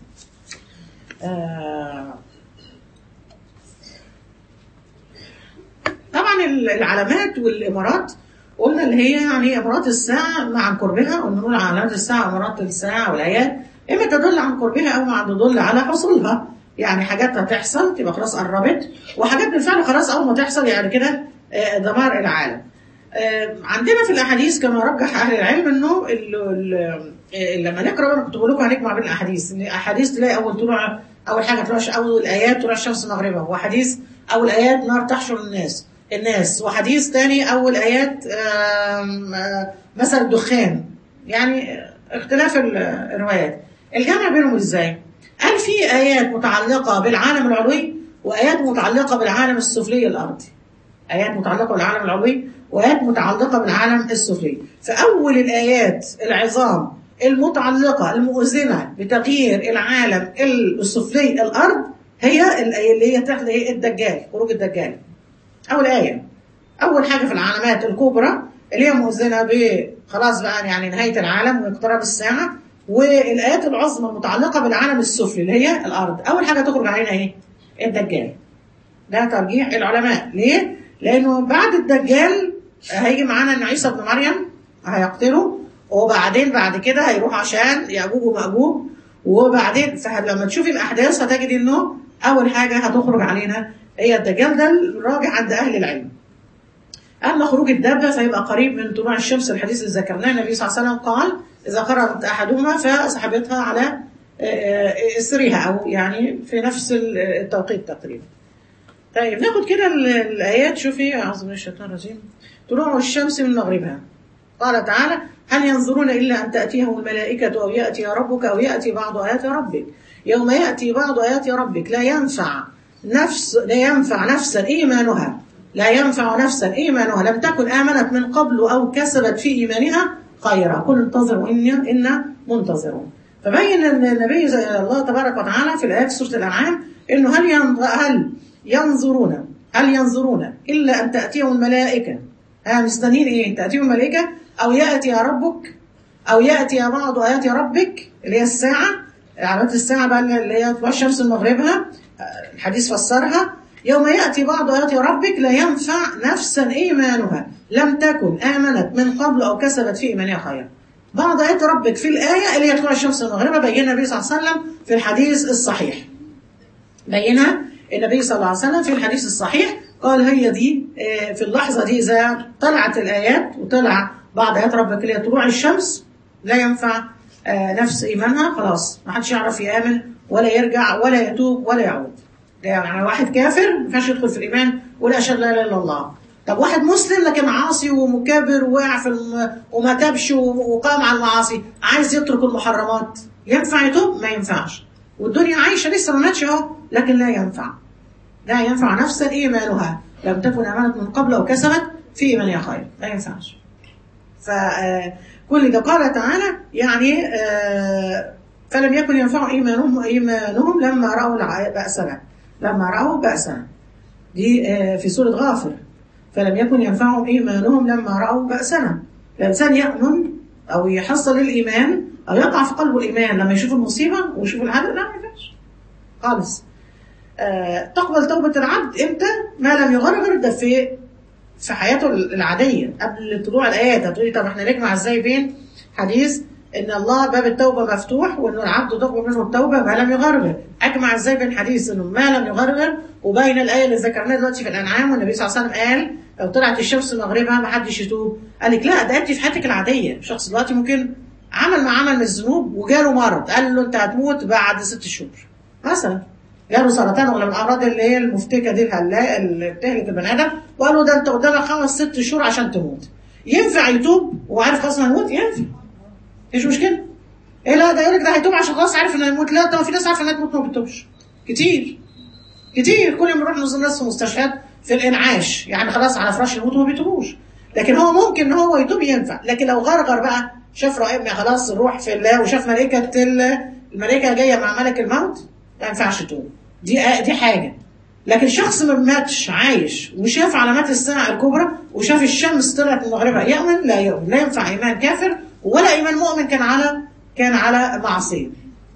آه طبعا العلامات والامارات قلنا اللي هي يعني امارات الساعه مع قربها قلنا نقول علامات الساعه امارات الساعه والايات اما تدل عن قربها او ما تدل على حصولها يعني حاجات هتحصل تبقى خلاص قربت وحاجات بالفعل خلاص اول ما تحصل يعني كده آه، دمار العالم آه، عندنا في الاحاديث كما رجح اهل العلم انه ال- ال- آه، لما نقرا انا كنت بقول لكم هنجمع بين الاحاديث ان احاديث تلاقي اول طلوع اول حاجه طلوع اول الايات طلوع الشمس مغربها وحديث اول ايات نار تحشر الناس الناس وحديث تاني اول ايات آم، آه، مثل الدخان يعني آه، اختلاف ال- الروايات الجمع بينهم ازاي؟ قال في ايات متعلقه بالعالم العلوي وايات متعلقه بالعالم السفلي الارضي آيات متعلقة بالعالم العلوي وآيات متعلقة بالعالم السفلي فأول الآيات العظام المتعلقة المؤذنة بتغيير العالم السفلي الأرض هي الآية اللي هي تحت هي الدجال خروج الدجال أول آية أول حاجة في العلامات الكبرى اللي هي مؤذنة ب خلاص بقى يعني نهاية العالم واقتراب الساعة والآيات العظمى المتعلقة بالعالم السفلي اللي هي الأرض أول حاجة تخرج علينا إيه؟ الدجال ده ترجيح العلماء ليه؟ لأنه بعد الدجال هيجي معانا إن عيسى ابن مريم هيقتله وبعدين بعد كده هيروح عشان يأجوج ومأجوج وبعدين فلما تشوفي الأحداث هتجد إنه أول حاجة هتخرج علينا هي الدجال ده الراجع عند أهل العلم. أما خروج الدابة فيبقى قريب من طلوع الشمس الحديث اللي ذكرناه النبي صلى الله عليه وسلم قال إذا قرأت أحدهما فسحبتها على إسرها أو يعني في نفس التوقيت تقريبا. طيب ناخد كده ال- الآيات شوفي أعوذ من الشيطان الرجيم طلوع الشمس من مغربها قال تعالى هل ينظرون إلا أن تأتيهم الملائكة أو يأتي ربك أو يأتي بعض آيات ربك يوم يأتي بعض آيات ربك لا ينفع نفس لا ينفع نفسا إيمانها لا ينفع نفسا إيمانها لم تكن آمنت من قبل أو كسبت في إيمانها خيرا قل انتظروا إن إن منتظرون فبين أن النبي زي الله تبارك وتعالى في الآيات سورة الأنعام إنه هل ين- هل ينظرون هل ينظرون إلا أن تأتيهم الملائكة ها مستنيين إيه تأتيهم الملائكة أو يأتي ربك أو يأتي بعض آيات ربك اللي هي الساعة علامات الساعة بقى اللي هي طلوع الشمس من مغربها آه، الحديث فسرها يوم يأتي بعض آيات ربك لا ينفع نفسا إيمانها لم تكن آمنت من قبل أو كسبت في إيمانها خيرا بعض آيات ربك في الآية اللي هي طلوع الشمس من مغربها بينها النبي صلى الله عليه وسلم في الحديث الصحيح بينها النبي صلى الله عليه وسلم في الحديث الصحيح قال هي دي آه، في اللحظة دي إذا طلعت الآيات وطلع بعض آيات ربك اللي هي طلوع الشمس لا ينفع آه، نفس إيمانها خلاص ما حدش يعرف يآمن ولا يرجع ولا يتوب ولا يعود ده يعني واحد كافر ما ينفعش يدخل في الإيمان ولا أشهد لا إله إلا الله طب واحد مسلم لكن عاصي ومكابر وواقع في الم... وما تابش و- وقام على المعاصي عايز يترك المحرمات ينفع يتوب ما ينفعش والدنيا عايشه لسه ما ماتش اهو لكن لا ينفع لا ينفع نفسا ايمانها لم تكن امنت من قبل وكسبت في ايمانها خير لا ينفعش فكل ده قال تعالى يعني آه، فلم يكن ينفع ايمانهم ايمانهم لما راوا الع- باسنا لما راوا باسنا دي آه، في سوره غافر فلم يكن ينفعهم ايمانهم لما راوا باسنا الانسان يامن او يحصل الايمان او يقع في قلبه الايمان لما يشوف المصيبه ويشوف العدل لا ما ينفعش خالص آه، تقبل توبة العبد امتى؟ ما لم يغرغر ده في في حياته العادية قبل طلوع الآيات هتقولي طب احنا نجمع ازاي بين حديث ان الله باب التوبه مفتوح وان العبد تقبل منه التوبه ما لم يغرغر اجمع ازاي بين حديث انه ما لم يغرغر وبين الايه اللي ذكرناها دلوقتي في الانعام والنبي صلى الله عليه وسلم قال لو طلعت الشمس مغربها ما حدش يتوب قال لك لا ده انت في حياتك العاديه شخص دلوقتي ممكن عمل ما عمل من الذنوب وجاله مرض قال له انت هتموت بعد ست شهور مثلا جاله سرطان ولا من الامراض اللي هي المفتكه دي الهلاء اللي بتهلك البني ادم وقال له ده انت قدامك خمس ست شهور عشان تموت ينفع يتوب وعارف خلاص انه هيموت ينفع مفيش مشكله ايه لا ده يقول لك ده هيتوب عشان خلاص عارف انه هيموت لا ده في ناس عارفه انها تموت ما بتتوبش كتير كتير كل يوم نروح نزور ناس في مستشفيات في الانعاش يعني خلاص على فراش الموت وما بيتوبوش لكن هو ممكن ان هو يتوب ينفع لكن لو غرغر بقى شاف رائب خلاص الروح في الله وشاف ملائكه الملائكه جايه مع ملك الموت ما ينفعش يتوب دي دي حاجه لكن شخص ما ماتش عايش وشاف علامات الساعه الكبرى وشاف الشمس طلعت من مغربها يؤمن لا يؤمن لا ينفع ايمان كافر ولا ايمان مؤمن كان على كان على معصيه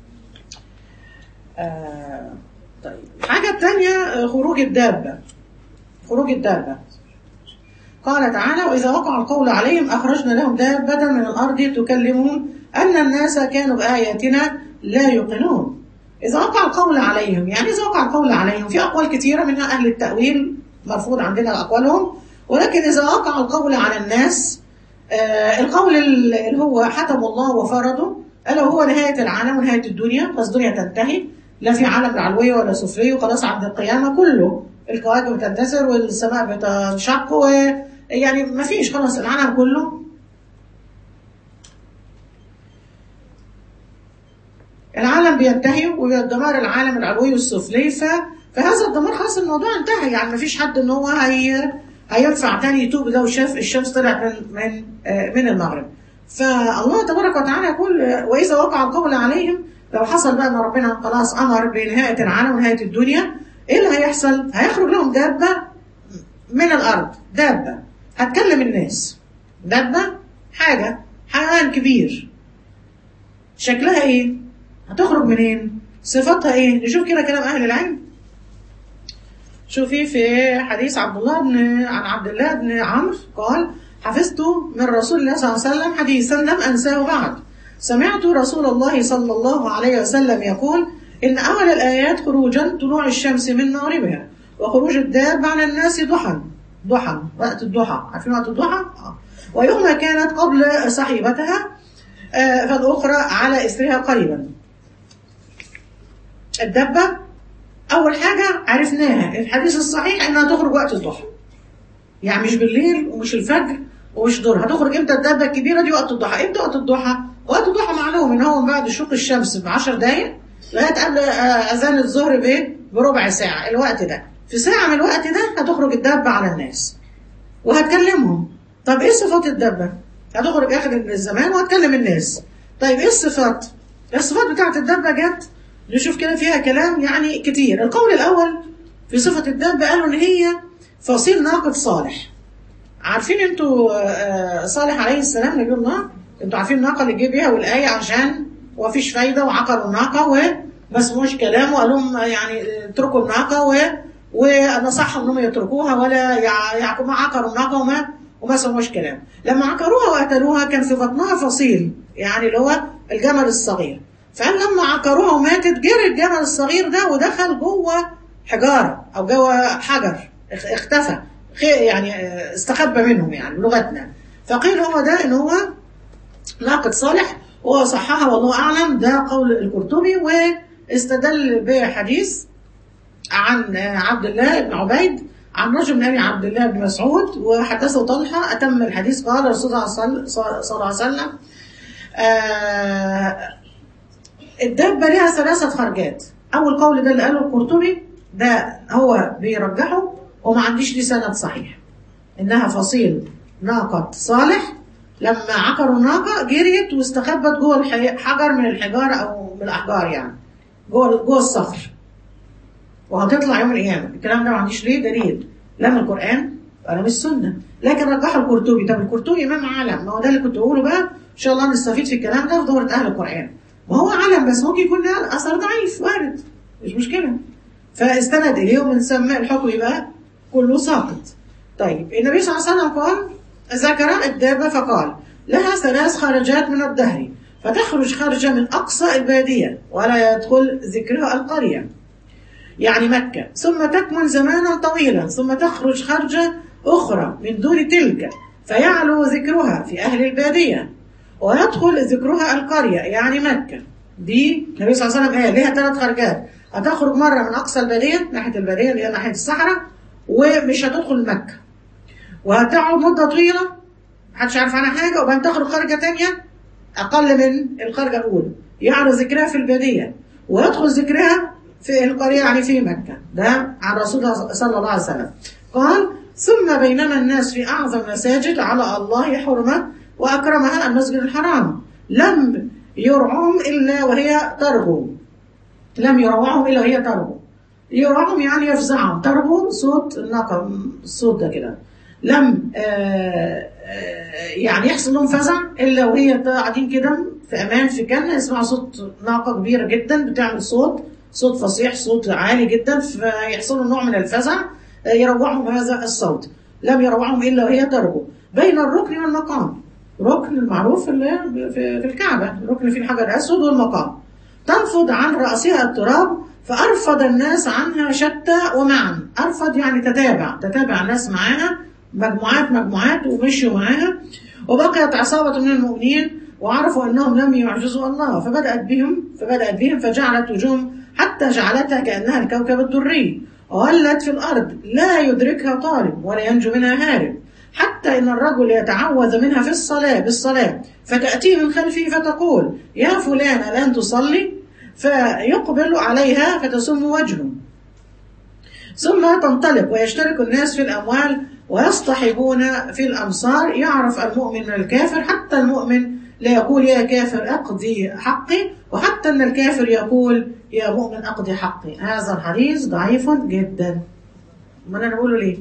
آه طيب الحاجه الثانيه خروج الدابه خروج الدابه قال تعالى وإذا وقع القول عليهم أخرجنا لهم دابة من الأرض تكلمهم أن الناس كانوا بآياتنا لا يوقنون إذا وقع القول عليهم يعني إذا وقع القول عليهم في أقوال كثيرة منها أهل التأويل مرفوض عندنا أقوالهم ولكن إذا وقع القول على الناس آه القول اللي هو حكم الله وفرضه ألا هو نهاية العالم ونهاية الدنيا بس الدنيا تنتهي لا في عالم علوية ولا سفلية وخلاص عند القيامة كله الكواكب بتنتثر والسماء بتنشق ويعني ما فيش خلاص العالم كله العالم بينتهي وبيدمر العالم العلوي والسفلي ف... فهذا الدمار خلاص الموضوع انتهى يعني ما فيش حد ان هو هي... هينفع تاني يتوب لو شاف الشمس طلعت من من من المغرب فالله تبارك وتعالى يقول واذا وقع القول عليهم لو حصل بقى ان ربنا خلاص امر بنهايه العالم ونهايه الدنيا ايه اللي هيحصل؟ هيخرج لهم دابه من الارض دابه هتكلم الناس دابه حاجه حيوان كبير شكلها ايه؟ هتخرج منين؟ صفاتها ايه؟ نشوف كده كلام اهل العلم شوفي في حديث عبد الله بن عن عبد الله بن عمرو قال حفظت من رسول الله صلى الله عليه وسلم حديثا لم انساه بعد سمعت رسول الله صلى الله عليه وسلم يقول إن أول الآيات خروجا طلوع الشمس من مغربها وخروج الداب على الناس ضحى ضحى وقت الضحى عارفين وقت الضحى؟ آه. ويوم كانت قبل صحيبتها آه فالأخرى على إثرها قريبا الدبة أول حاجة عرفناها الحديث الصحيح إنها تخرج وقت الضحى يعني مش بالليل ومش الفجر ومش دور هتخرج امتى الدابة الكبيرة دي وقت الضحى امتى وقت الضحى وقت الضحى معلوم ان هو بعد شروق الشمس ب 10 دقايق لغايه قبل اذان الظهر بايه بربع ساعه الوقت ده في ساعه من الوقت ده هتخرج الدابه على الناس وهتكلمهم طب ايه صفات الدابه هتخرج اخر الزمان وهتكلم الناس طيب ايه الصفات الصفات بتاعت الدابه جت نشوف كده فيها كلام يعني كتير القول الاول في صفه الدابه قالوا ان هي فصيل ناقه صالح عارفين انتوا صالح عليه السلام نبي الله انتوا عارفين الناقه اللي جه بيها والايه عشان ومفيش فايده وعقروا الناقه وما سموش كلامه وقال لهم يعني اتركوا الناقه و ونصحهم انهم يتركوها ولا يع... ما عقروا الناقه وما وما سموش كلام لما عقروها وقتلوها كان في بطنها فصيل يعني اللي هو الجمل الصغير فقال لما عقروها وماتت جري الجمل الصغير ده ودخل جوه حجاره او جوه حجر اختفى يعني استخبى منهم يعني بلغتنا فقيل هو ده ان هو ناقة صالح وصححها والله أعلم ده قول القرطبي واستدل بحديث عن عبد الله بن عبيد عن رجل من أبي عبد الله بن مسعود وحدثه طلحة أتم الحديث قال الرسول صلى الله عليه وسلم آه الدابة لها ثلاثة خرجات أول قول ده اللي قاله القرطبي ده هو بيرجحه وما عنديش ليه سند صحيح إنها فصيل ناقة صالح لما عقروا الناقة جريت واستخبت جوه حجر من الحجارة أو من الأحجار يعني جوه جوه الصخر وهتطلع يوم القيامة الكلام ده ما عنديش ليه دليل لا من القرآن ولا من السنة لكن رجحه القرطبي طب القرطبي إمام عالم ما هو ده اللي كنت بقوله بقى إن شاء الله نستفيد في الكلام ده في دورة أهل القرآن وهو عالم بس ممكن يكون ده أثر ضعيف وارد مش مشكلة فاستند إليه ومن ثم الحكم يبقى كله ساقط طيب النبي صلى الله عليه وسلم قال ذكر الدابة فقال لها ثلاث خرجات من الدهر فتخرج خارجة من أقصى البادية ولا يدخل ذكرها القرية يعني مكة ثم تكمن زمانا طويلا ثم تخرج خرجة أخرى من دون تلك فيعلو ذكرها في أهل البادية ويدخل ذكرها القرية يعني مكة دي النبي صلى الله عليه وسلم قال ليها ثلاث خرجات هتخرج مرة من أقصى البادية ناحية البادية اللي هي ناحية الصحراء ومش هتدخل مكة وهتقعد مدة طويلة محدش عارف عنها حاجة وبعدين تخرج خرجة تانية أقل من الخرجة الأولى يعرض ذكرها في البادية ويدخل ذكرها في القرية يعني في مكة ده عن رسول الله صلى الله عليه وسلم قال ثم بينما الناس في أعظم مساجد على الله حرمة وأكرمها المسجد الحرام لم يرعهم إلا وهي ترغو لم يروعهم إلا وهي ترغو يروعهم يعني يفزعهم ترغو صوت الناقة الصوت ده كده لم آآ آآ يعني يحصل لهم فزع إلا وهي قاعدين كده في أمان في جنة يسمعوا صوت ناقة كبيرة جدا بتعمل صوت صوت فصيح صوت عالي جدا فيحصل نوع من الفزع يروعهم هذا الصوت لم يروعهم إلا وهي ترغو بين الركن والمقام ركن المعروف اللي في الكعبة الركن فيه الحجر الأسود والمقام تنفض عن رأسها التراب فأرفض الناس عنها شتى ومعا أرفض يعني تتابع تتابع الناس معاها مجموعات مجموعات ومشوا معاها وبقيت عصابة من المؤمنين وعرفوا أنهم لم يعجزوا الله فبدأت بهم فبدأت بهم فجعلت وجوههم حتى جعلتها كأنها الكوكب الدري وولت في الأرض لا يدركها طالب ولا ينجو منها هارب حتى إن الرجل يتعوذ منها في الصلاة بالصلاة فتأتيه من خلفه فتقول يا فلان الآن تصلي فيقبل عليها فتسم وجهه ثم تنطلق ويشترك الناس في الأموال ويصطحبون في الأمصار يعرف المؤمن من الكافر حتى المؤمن لا يقول يا كافر أقضي حقي وحتى أن الكافر يقول يا مؤمن أقضي حقي هذا الحديث ضعيف جدا ما أنا أقوله ليه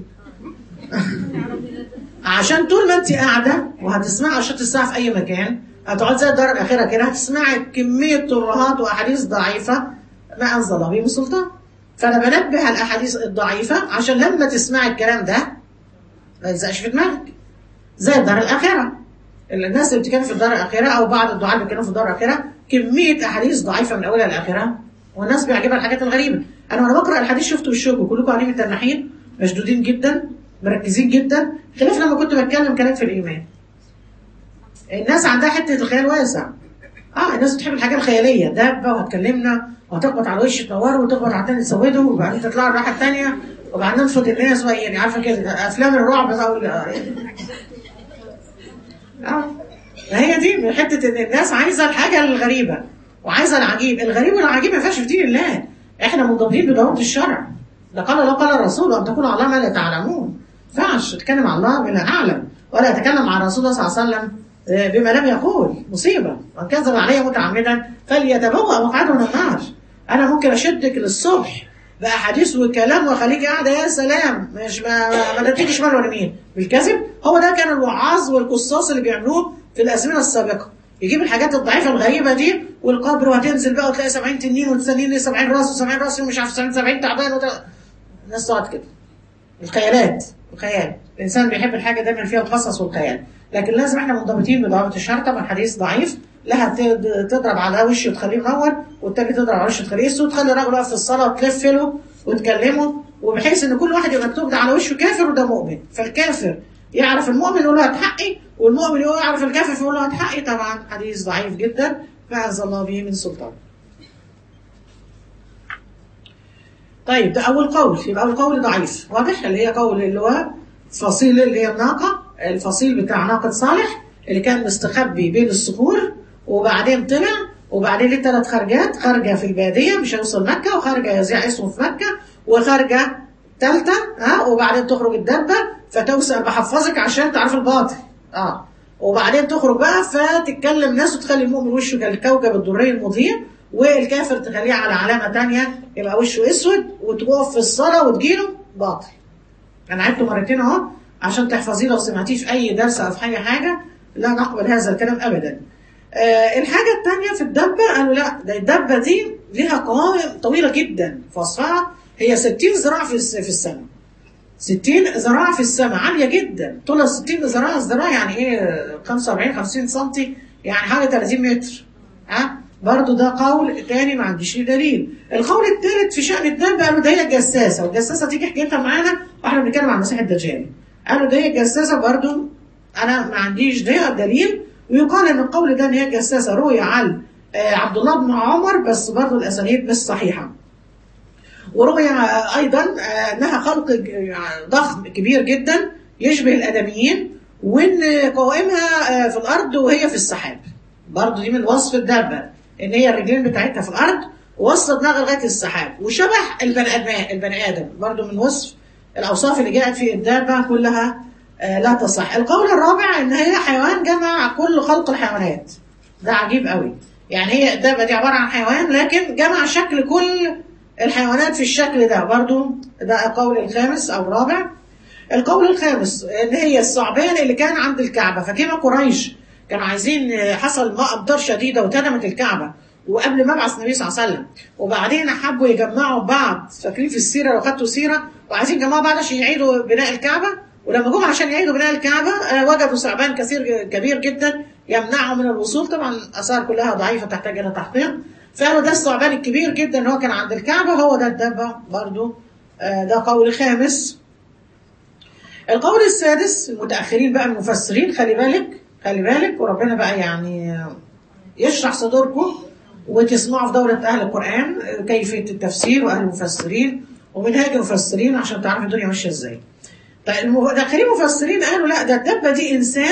عشان طول ما انت قاعده وهتسمعي اشرطه الساعه في اي مكان هتقعد زي الدار الاخيره كده هتسمعي كميه ترهات واحاديث ضعيفه ما انزل الله به من سلطان فانا بنبه على الاحاديث الضعيفه عشان لما تسمعي الكلام ده ما يلزقش في دماغك زي الدار الاخره الناس اللي بتتكلم في الدار الاخره او بعض الدعاء بيتكلموا في الدار الاخره كميه احاديث ضعيفه من اولها لاخرها والناس بيعجبها الحاجات الغريبه انا وانا بقرا الحديث شفته بالشوك وكلكم قاعدين متنحين مشدودين جدا مركزين جدا خلاف لما كنت بتكلم كلام في الايمان الناس عندها حته الخيال واسع اه الناس بتحب الحاجات الخياليه دابه وهتكلمنا وهتخبط على وش تنوره وتخبط على التاني تسوده وبعدين تطلع الراحه الثانيه وبعدين ننفض الناس يعني عارفه كده افلام الرعب او اه هي دي من حته ان الناس عايزه الحاجه الغريبه وعايزه العجيب الغريب والعجيب ما ينفعش في دين الله احنا منضبطين بضوابط الشرع ده قال الله قال الرسول وان تقولوا على الله ما لا تعلمون ما ينفعش تتكلم على الله بلا اعلم ولا يتكلم عن رسول الله صلى الله عليه وسلم بما لم يقول مصيبه من كذب علي متعمدا فليتبوأ مقعده من النار انا ممكن اشدك للصبح باحاديث وكلام واخليك قاعده يا سلام مش ما ما, ما تديكي شمال ولا يمين بالكذب هو ده كان الوعاظ والقصاص اللي بيعملوه في الازمنه السابقه يجيب الحاجات الضعيفه الغريبه دي والقبر وهتنزل بقى وتلاقي 70 تنين وتسنين 70 راس و70 راس ومش عارف 70 70 تعبان وت... الناس تقعد كده الخيالات الخيال الانسان بيحب الحاجه دايما فيها القصص والخيال لكن لازم احنا منضبطين بضوابط الشرع طبعا حديث ضعيف لها تضرب على وشه وتخليه منور والتاني تضرب على وشه وتخليه اسود وتخلي الراجل واقف في الصلاه وتلف له وتكلمه وبحيث ان كل واحد يبقى مكتوب ده على وشه كافر وده مؤمن فالكافر يعرف المؤمن يقول له هات حقي والمؤمن يعرف الكافر فيقول له هات حقي طبعا حديث ضعيف جدا ما انزل الله به من سلطان طيب ده أول قول يبقى أول قول ضعيف واضح اللي هي قول اللي هو فصيل اللي هي الناقة الفصيل بتاع ناقة صالح اللي كان مستخبي بين الصخور وبعدين طلع وبعدين ليه ثلاث خرجات خارجة في البادية مش هيوصل مكة وخارجة يذيع اسمه في مكة وخارجة ثالثة ها وبعدين تخرج الدبة فتوسع بحفظك عشان تعرف الباطل اه وبعدين تخرج بقى فتتكلم ناس وتخلي المؤمن وشه كالكوكب الدري المضيء والكافر تخليه على علامة تانية يبقى وشه اسود وتقف في الصلاة وتجيله باطل انا عدته مرتين اهو عشان تحفظيه لو سمعتيه في اي درس او في اي حاجة لا نقبل هذا الكلام ابدا آه الحاجة التانية في الدبة قالوا لا ده الدبة دي ليها قوائم طويلة جدا فصفها هي 60 ذراع في في السماء 60 ذراع في السماء عالية جدا طولها 60 ذراع ذراع يعني ايه 45 50 سم يعني حوالي 30 متر ها برضو ده قول تاني ما عنديش ليه دليل القول الثالث في شأن الدابة قالوا ده هي الجساسة والجساسة تيجي حكايتها معانا واحنا بنتكلم عن المسيح الدجال قالوا ده هي الجساسة برضو انا ما عنديش ده دليل ويقال ان القول ده ان هي الجساسة روي عن آه، عبد الله بن عمر بس برضو الاسانيد مش صحيحة وروي ايضا آه، انها خلق ج- ضخم كبير جدا يشبه الادميين وان قوائمها آه، في الارض وهي في السحاب برضه دي من وصف الدابه ان هي الرجلين بتاعتها في الارض ووصل دماغها لغايه السحاب وشبه البني ادم البني ادم برضه من وصف الاوصاف اللي جاءت في الدابه كلها آه، لا تصح القول الرابع ان هي حيوان جمع كل خلق الحيوانات ده عجيب قوي يعني هي الدابه دي عباره عن حيوان لكن جمع شكل كل الحيوانات في الشكل ده برضو ده القول الخامس او الرابع القول الخامس ان هي الثعبان اللي كان عند الكعبه فكما قريش كانوا عايزين حصل ماء امطار شديده وتدمت الكعبه وقبل مبعث النبي صلى الله عليه وسلم وبعدين حبوا يجمعوا بعض فاكرين في السيره لو خدتوا سيره وعايزين يجمعوا بعض عشان يعيدوا بناء الكعبه ولما جم عشان يعيدوا بناء الكعبه آه، وجدوا ثعبان كثير كبير جدا يمنعهم من الوصول طبعا الاثار كلها ضعيفه تحتاج الى تحقيق فقالوا ده الثعبان الكبير جدا اللي هو كان عند الكعبه هو ده الدبه برضو آه، ده قول خامس القول السادس المتاخرين بقى المفسرين خلي بالك خلي بالك وربنا بقى يعني يشرح صدوركم وتسمعوا في دورة أهل القرآن كيفية التفسير وأهل المفسرين ومنهاج المفسرين عشان تعرفوا الدنيا ماشية إزاي. طيب المتأخرين المفسرين قالوا لا ده الدبة دي إنسان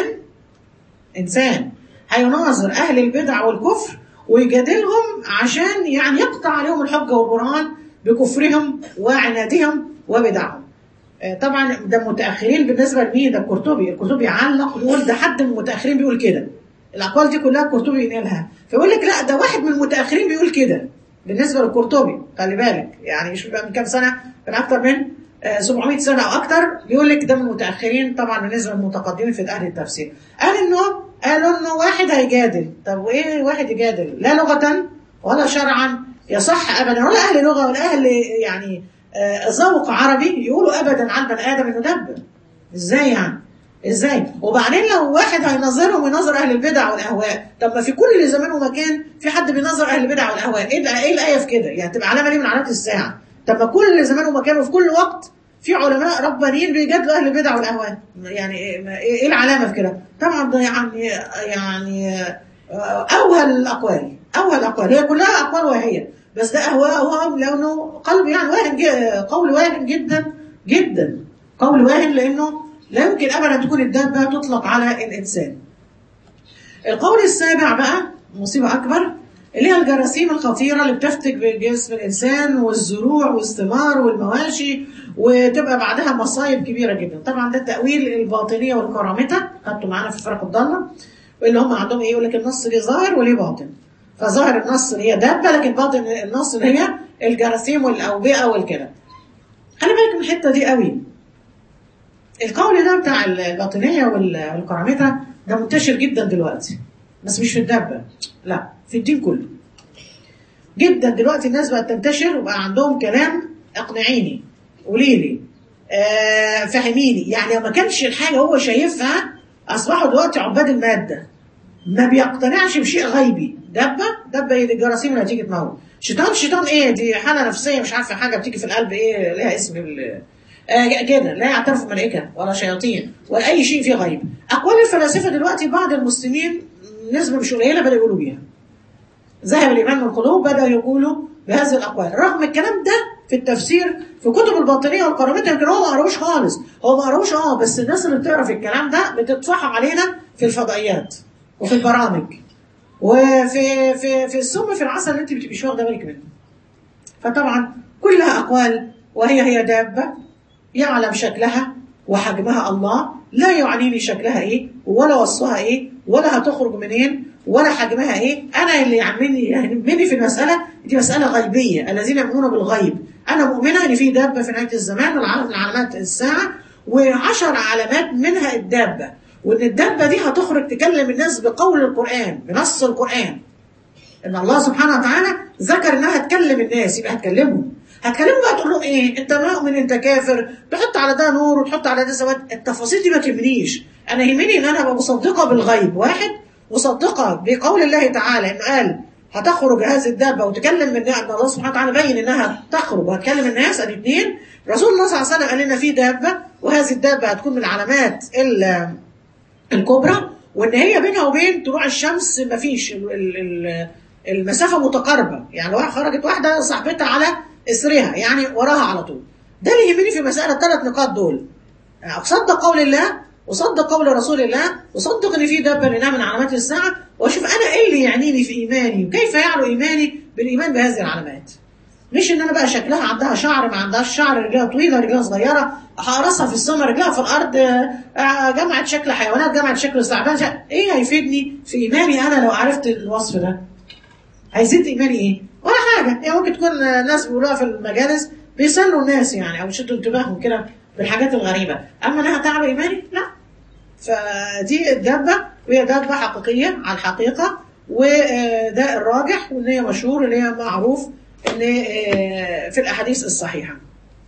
إنسان هيناظر أهل البدع والكفر ويجادلهم عشان يعني يقطع عليهم الحجة والبرهان بكفرهم وعنادهم وبدعهم. آه، طبعا ده متاخرين بالنسبه لمين ده القرطبي القرطبي علق ويقول ده حد من المتاخرين بيقول كده الاقوال دي كلها القرطبي ينقلها فيقول لك لا ده واحد من المتاخرين بيقول كده بالنسبه للقرطبي خلي بالك يعني مش بقى من كام سنه من اكتر من آه، 700 سنه او اكتر بيقول لك ده من المتاخرين طبعا بالنسبه للمتقدمين في اهل التفسير قال انه قالوا انه واحد هيجادل طب وايه واحد يجادل لا لغه ولا شرعا يصح ابدا ولا اهل لغه ولا اهل يعني آه، ذوق عربي يقولوا ابدا عن بني ادم انه دب ازاي يعني ازاي وبعدين لو واحد هينظرهم وينظر اهل البدع والاهواء طب ما في كل زمان ومكان في حد بينظر اهل البدع والاهواء ايه الآ- ايه الايه في كده يعني تبقى علامه ليه من علامات الساعه طب ما كل زمان ومكان وفي كل وقت في علماء ربانيين بيجادلوا اهل البدع والاهواء يعني ايه ايه العلامه في كده طبعا ده يعني يعني آه، اوهى الاقوال اوهى الاقوال هي كلها اقوال واهيه بس ده اهواءهم لانه قلب يعني واهن ج- قول واهن جدا جدا قول واهن لانه لا يمكن ابدا تكون الدابه تطلق على الانسان القول السابع بقى مصيبه اكبر اللي هي الجراثيم الخطيره اللي بتفتك بجسم الانسان والزروع والثمار والمواشي وتبقى بعدها مصايب كبيره جدا طبعا ده التاويل الباطنيه والكرامته خدته معانا في فرق الضاله اللي هم عندهم ايه يقول لك النص ليه ظاهر وليه باطن فظاهر النص اللي هي دابه لكن باطن النص اللي هي الجراثيم والاوبئه والكده خلي بالك من الحته دي قوي القول ده بتاع الباطنيه وال- والكرامته ده منتشر جدا دلوقتي بس مش في الدابه لا في الدين كله جدا دلوقتي الناس بقت تنتشر وبقى عندهم كلام اقنعيني قولي لي آه فهميني يعني ما كانش الحاجه هو شايفها اصبحوا دلوقتي عباد الماده ما بيقتنعش بشيء غيبي دبه دبه ايه دي الجراثيم اللي هتيجي تموت شيطان شيطان ايه دي حاله نفسيه مش عارفه حاجه بتيجي في القلب ايه ليها اسم ال- آه كده لا يعترف ملائكه ولا شياطين ولا اي شيء فيه غيب اقوال الفلاسفه دلوقتي بعض المسلمين نسبه مش قليله بدأوا يقولوا بيها ذهب الإيمان من القلوب بدأوا يقولوا بهذه الأقوال رغم الكلام ده في التفسير في كتب الباطنية والقرامطة يمكن هو ما قروش خالص هو ما قروش اه بس الناس اللي بتقرا في الكلام ده بتتفحم علينا في الفضائيات وفي البرامج وفي في في السم في العسل اللي انت بتبقيش واخده بالك منه فطبعا كلها أقوال وهي هي دابة يعلم شكلها وحجمها الله لا يعنيني شكلها ايه ولا وصفها ايه ولا هتخرج منين ولا حجمها ايه انا اللي يهمني يهمني في المساله دي مساله غيبيه الذين يؤمنون بالغيب انا مؤمنه ان في دابه في نهايه الزمان والعلم من علامات الساعه وعشر علامات منها الدابه وان الدابه دي هتخرج تكلم الناس بقول القران بنص القران ان الله سبحانه وتعالى ذكر انها تكلم الناس يبقى هتكلمهم هتكلمهم بقى تقول لهم ايه انت مؤمن انت كافر تحط على ده نور وتحط على ده سواد التفاصيل دي ما تهمنيش انا يهمني ان انا ابقى مصدقه بالغيب واحد مصدقة بقول الله تعالى إن قال هتخرج هذه الدابة وتكلم من أن الله سبحانه وتعالى بين إنها تخرج وهتكلم الناس الاثنين رسول الله صلى الله عليه وسلم قال لنا في دابة وهذه الدابة هتكون من علامات ال- الكبرى وإن هي بينها وبين طلوع الشمس مفيش ال- ال- ال- المسافة متقاربة يعني واحد خرجت واحدة صاحبتها على إسرها يعني وراها على طول ده اللي يهمني في مسألة الثلاث نقاط دول أصدق قول الله وصدق قول رسول الله وصدق ان في دابه لنا من علامات الساعه واشوف انا ايه اللي يعنيني في ايماني وكيف يعلو ايماني بالايمان بهذه العلامات مش ان انا بقى شكلها عندها شعر ما عندهاش شعر رجلها طويله رجلها صغيره راسها في السماء رجلها في الارض آه، جمعت شكل حيوانات جمعت شكل ثعبان شك- ايه هيفيدني في ايماني انا لو عرفت الوصف ده هيزيد ايماني ايه ولا حاجه يعني ممكن تكون آه، ناس بيقولوها في المجالس بيسلوا الناس يعني او يشدوا انتباههم كده بالحاجات الغريبه اما انها تعلو ايماني لا فدي الدابة وهي دابة حقيقية على الحقيقة وده الراجح وان هي مشهور اللي هي معروف ان آه، في الاحاديث الصحيحة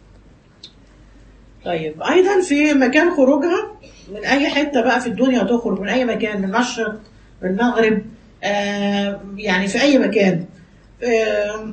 طيب ايضا في مكان خروجها من اي حتة بقى في الدنيا تخرج من اي مكان من المشرق من المغرب آه، يعني في اي مكان آه،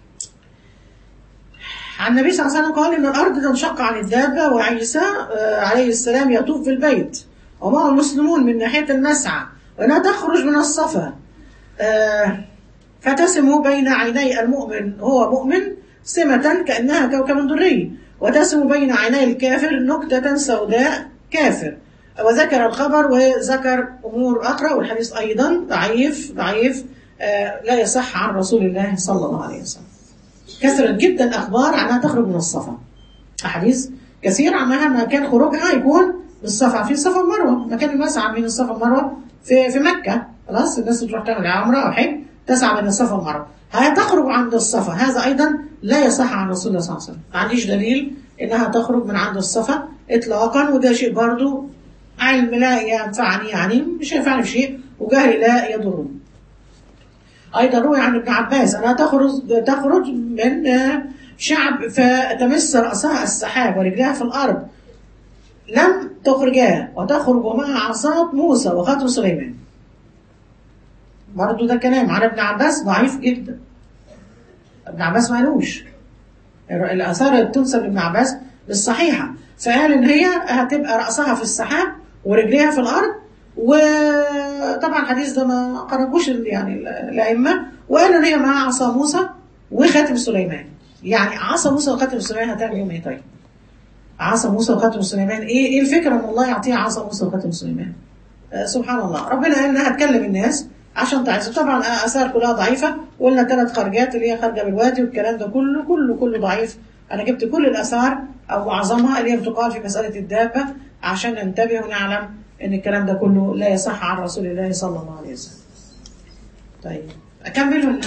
عن النبي صلى الله عليه وسلم قال ان الارض تنشق عن الدابه وعيسى آه، عليه السلام يطوف بالبيت ومعه المسلمون من ناحيه المسعى وانها تخرج من الصفا آه، فتسم بين عيني المؤمن هو مؤمن سمة كأنها كوكب دري وتسم بين عيني الكافر نكتة سوداء كافر وذكر الخبر وذكر أمور أخرى والحديث أيضا ضعيف ضعيف آه، لا يصح عن رسول الله صلى الله عليه وسلم كثرت جدا اخبار عنها تخرج من الصفا احاديث كثير عنها مكان خروجها يكون بالصفا في الصفا والمروه مكان المسعى بين الصفا والمروه في في مكه خلاص الناس تروح تعمل عمره او حج تسعى بين الصفا والمروه هتخرج عند الصفا هذا ايضا لا يصح عن رسول الله صلى الله عليه وسلم ما عنديش دليل انها تخرج من عند الصفا اطلاقا وده شيء برضو علم لا ينفعني يعني مش هينفعني في شيء وجهل لا يضرني أيضا روي عن ابن عباس أنها تخرج تخرج من آه، شعب فتمس رأسها السحاب ورجلها في الأرض لم تخرجا وتخرج مع عصا موسى وخاتم سليمان برضو ده كلام عن ابن عباس ضعيف جدا ابن عباس ما قالوش الآثار اللي بتنسب لابن عباس بالصحيحة فقال إن هي هتبقى رأسها في السحاب ورجليها في الأرض وطبعا الحديث ده ما قربوش ال- يعني ال- الأئمة وقالوا إن هي معاها عصا موسى وخاتم سليمان يعني عصا موسى وخاتم سليمان هتعمل يوم إيه طيب؟ عصا موسى وخاتم سليمان إيه إيه الفكرة إن الله يعطيها عصا موسى وخاتم سليمان؟ آه، سبحان الله ربنا قال إنها تكلم الناس عشان تعز طبعا آثار كلها ضعيفة وقلنا ثلاث خرجات اللي هي خارجة بالوادي والكلام ده كله كله كله ضعيف أنا جبت كل الآثار أو معظمها اللي هي بتقال في مسألة الدابة عشان ننتبه ونعلم إن الكلام ده كله لا يصح عن رسول الله صلى الله عليه وسلم. طيب أكمل ولا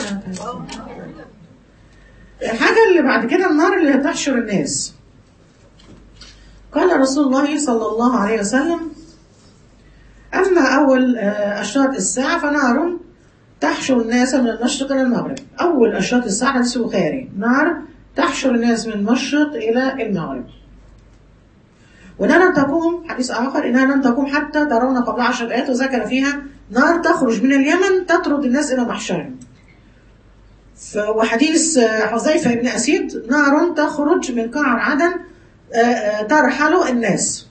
الحاجة اللي بعد كده النار اللي هتحشر الناس. قال رسول الله صلى الله عليه وسلم أما أول آه، أشراط الساعة فنار تحشر الناس من المشرق إلى المغرب أول أشراط الساعة حديث البخاري نار تحشر الناس من المشرق إلى المغرب وإنها لن تقوم حديث آخر إنها لن تقوم حتى ترون قبل عشر آيات وذكر فيها نار تخرج من اليمن تطرد الناس إلى محشرهم ف- وحديث آه، حذيفة بن أسيد نار تخرج من قعر عدن آه، آه، ترحل الناس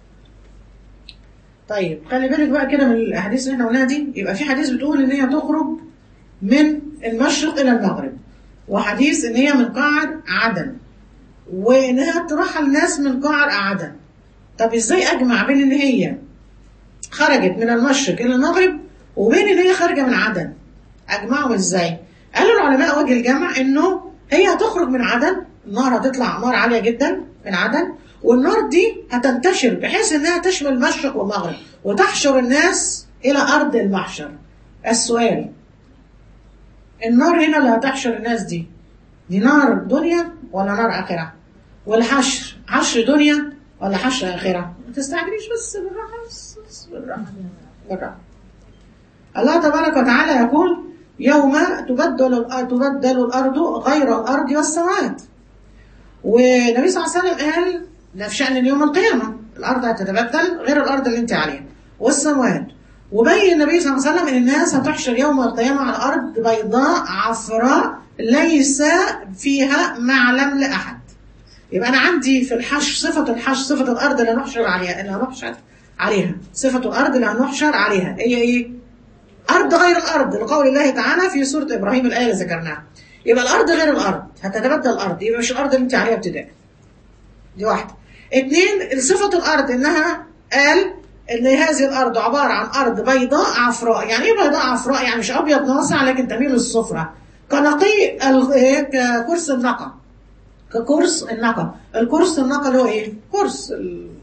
طيب خلي بالك بقى كده من الاحاديث اللي احنا قلناها دي يبقى في حديث بتقول ان هي تخرج من المشرق الى المغرب وحديث ان هي من قعر عدن وانها ترحل الناس من قعر عدن طب ازاي اجمع بين ان هي خرجت من المشرق الى المغرب وبين ان هي خارجه من عدن اجمعهم ازاي قالوا العلماء وجه الجمع انه هي هتخرج من عدن النار هتطلع نار عاليه جدا من عدن والنار دي هتنتشر بحيث انها تشمل المشرق والمغرب وتحشر الناس الى ارض المحشر السؤال النار هنا اللي هتحشر الناس دي دي نار دنيا ولا نار اخره والحشر حشر دنيا ولا حشر اخره ما تستعجليش بس بالراحه بس بس بالراحه بالراحه الله تبارك وتعالى يقول يوم تبدل تبدل الارض غير الارض والسماوات والنبي صلى الله عليه وسلم قال ده في شأن يوم القيامة الأرض هتتبدل غير الأرض اللي أنت عليها والسماوات وبين النبي صلى الله عليه وسلم ان الناس هتحشر يوم القيامه على الارض بيضاء عفراء ليس فيها معلم لاحد يبقى انا عندي في الحشر صفه الحشر صفه الارض اللي هنحشر عليها اللي هنحشر عليها صفه الارض اللي هنحشر عليها هي ايه ارض غير الارض لقول الله تعالى في سوره ابراهيم الايه اللي ذكرناها يبقى الارض غير الارض هتتبدل الارض يبقى مش الارض اللي انت عليها ابتداء دي واحده اثنين صفه الارض انها قال ان هذه الارض عباره عن ارض بيضاء عفراء يعني ايه بيضاء عفراء يعني مش ابيض ناصع لكن تميل للصفرة كنقي ككرس النقى ككرس النقى الكرس النقى اللي هو ايه كرس